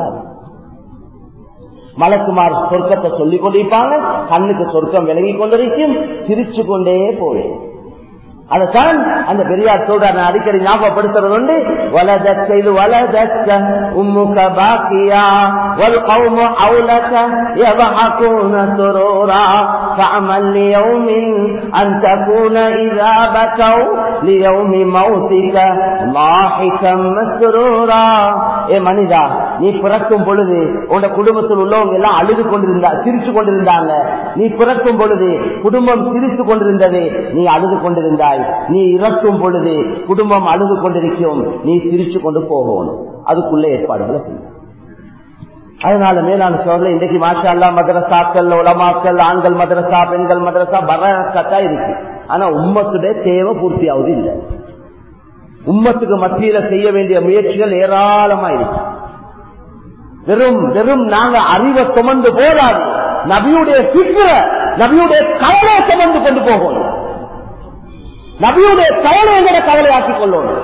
மலக்குமார் சொர்க்கத்தை சொல்லிக் கொண்டிருப்பாங்க கண்ணுக்கு சொர்க்கம் விலகி கொண்டிருக்கும் சிரிச்சு கொண்டே போவேன் அதைத்தான் அந்த பெரியார் சொல்ற நான் அடிக்கடி ஞாபகப்படுத்துறது உண்டு வலதக்க இது வலதக்க உம்முக பாக்கியா வல் கௌமு அவுலக يضحكون سرورا فعمل ليوم أن تكون إذا بكوا ليوم موتك لاحقا مسرورا ஏ மனிதா நீ பிறக்கும் பொழுது உன் குடும்பத்தில் உள்ளவங்க எல்லாம் அழுது கொண்டிருந்தா சிரிச்சு கொண்டிருந்தாங்க நீ பிறக்கும் பொழுது குடும்பம் சிரித்து கொண்டிருந்தது நீ அழுது கொண்டிருந்தாய் நீ இறக்கும் பொழுது குடும்பம் அழுது கொண்டிருக்கும் நீ சிரிச்சு கொண்டு போகணும் அதுக்குள்ள ஏற்பாடுகளை செய்யும் அதனால மேலான சோழல இன்றைக்கு மாஷா அல்லா மதரசாக்கள் உலமாக்கள் ஆண்கள் மதரசா பெண்கள் மதரசா பரசத்தா இருக்கு ஆனா உம்மத்துடைய தேவை பூர்த்தி ஆகுது இல்லை உம்மத்துக்கு மத்தியில செய்ய வேண்டிய முயற்சிகள் ஏராளமா இருக்கு வெறும் வெறும் நாங்க அறிவை சுமந்து போதாது நபியுடைய சிக்கிர நபியுடைய கவலை சுமந்து கொண்டு போகணும் நபியுடைய கவலை எங்களை கவலையாக்கிக் கொள்ளணும்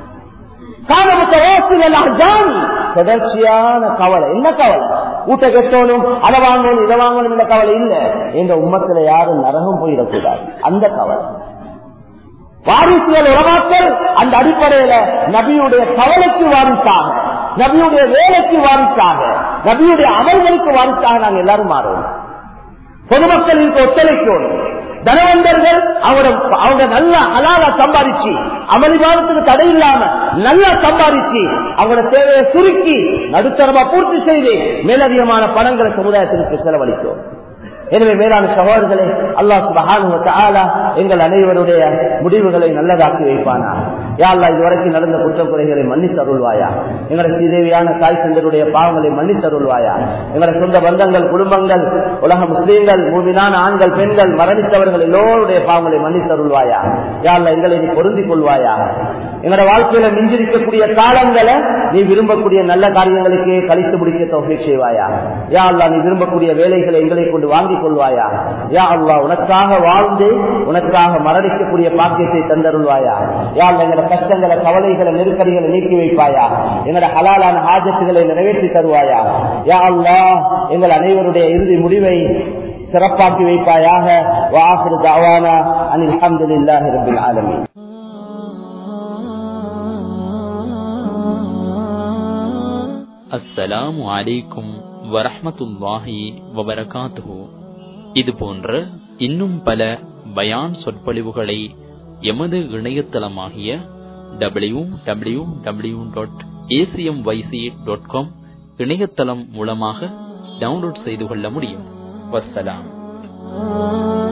தொடர்ச்சியான கவலை என்ன கவலை ஊட்ட கெட்டோனும் அதை வாங்கணும் இதை வாங்கணும் இந்த கவலை இல்ல எங்க உம்மத்துல யாரும் நரகம் போயிடக்கூடாது அந்த கவலை வாரிசுகள் உறவாக்கள் அந்த அடிப்படையில நபியுடைய கவலைக்கு வாரிசாக நபியுடைய வேலைக்கு வாரிசாக நபியுடைய அமல்களுக்கு வாரிசாக நாங்கள் எல்லாரும் மாறுவோம் பொதுமக்களுக்கு ஒத்துழைக்கணும் தனவந்தர்கள் அவங்க அவங்க நல்லா அலாலா சம்பாதிச்சு அமளிபாதத்துக்கு தடை இல்லாம நல்லா சம்பாதிச்சு அவங்களோட தேவையை சுருக்கி நடுத்தரமா பூர்த்தி செய்து மேலதிகமான பணங்களை சமுதாயத்திற்கு செலவழிக்கும் எனவே மேலான சகோதரர்களே அல்லா சுபஹானு எங்கள் அனைவருடைய முடிவுகளை நல்லதாக்கி வைப்பானா யாழ்லா இதுவரைக்கும் நடந்த குற்றக்குறைகளை மன்னித்தருள்வாயா எங்களது ஸ்ரீதேவியான தாய் சந்தருடைய பாவங்களை மன்னித்தருள்வாயா எங்களது சொந்த பந்தங்கள் குடும்பங்கள் உலக முஸ்லீம்கள் மூவினான ஆண்கள் பெண்கள் மரணித்தவர்கள் எல்லோருடைய பாவங்களை மன்னித்தருள்வாயா யாழ்லா எங்களை நீ பொருந்திக் கொள்வாயா எங்களோட வாழ்க்கையில மிஞ்சிருக்கக்கூடிய காலங்களை நீ விரும்பக்கூடிய நல்ல காரியங்களுக்கே கழித்து முடிக்க தொகை செய்வாயா யா அல்லா நீ விரும்பக்கூடிய வேலைகளை எங்களை கொண்டு வாங்கிக் கொள்வாயா யா அல்லா உனக்காக வாழ்ந்து உனக்காக மரணிக்கக்கூடிய பாக்கியத்தை தந்தருள்வாயா யா அல்லா எங்களோட கஷ்டங்களை கவலைகளை நெருக்கடிகளை நீக்கி வைப்பாயா எங்களோட ஹலாலான ஆஜத்துகளை நிறைவேற்றி தருவாயா யா அல்லா எங்கள் அனைவருடைய இறுதி முடிவை சிறப்பாக்கி வைப்பாயாக வாஹிரு தாவானா அனில் அல்ஹம்துலில்லாஹி ரப்பில் ஆலமீன் அஸ்ஸலாமு அலைக்கும் வரஹ்மத்துல்லாஹி வபரகாத்துஹு இது போன்ற இன்னும் பல பயான் சொற்பொழிவுகளை எமது இணையதளமாகிய W W W dot ACM YC dot com இணையதளம் மூலமாக டவுன்லோட் செய்து கொள்ள முடியும் வஸ்ஸலாம்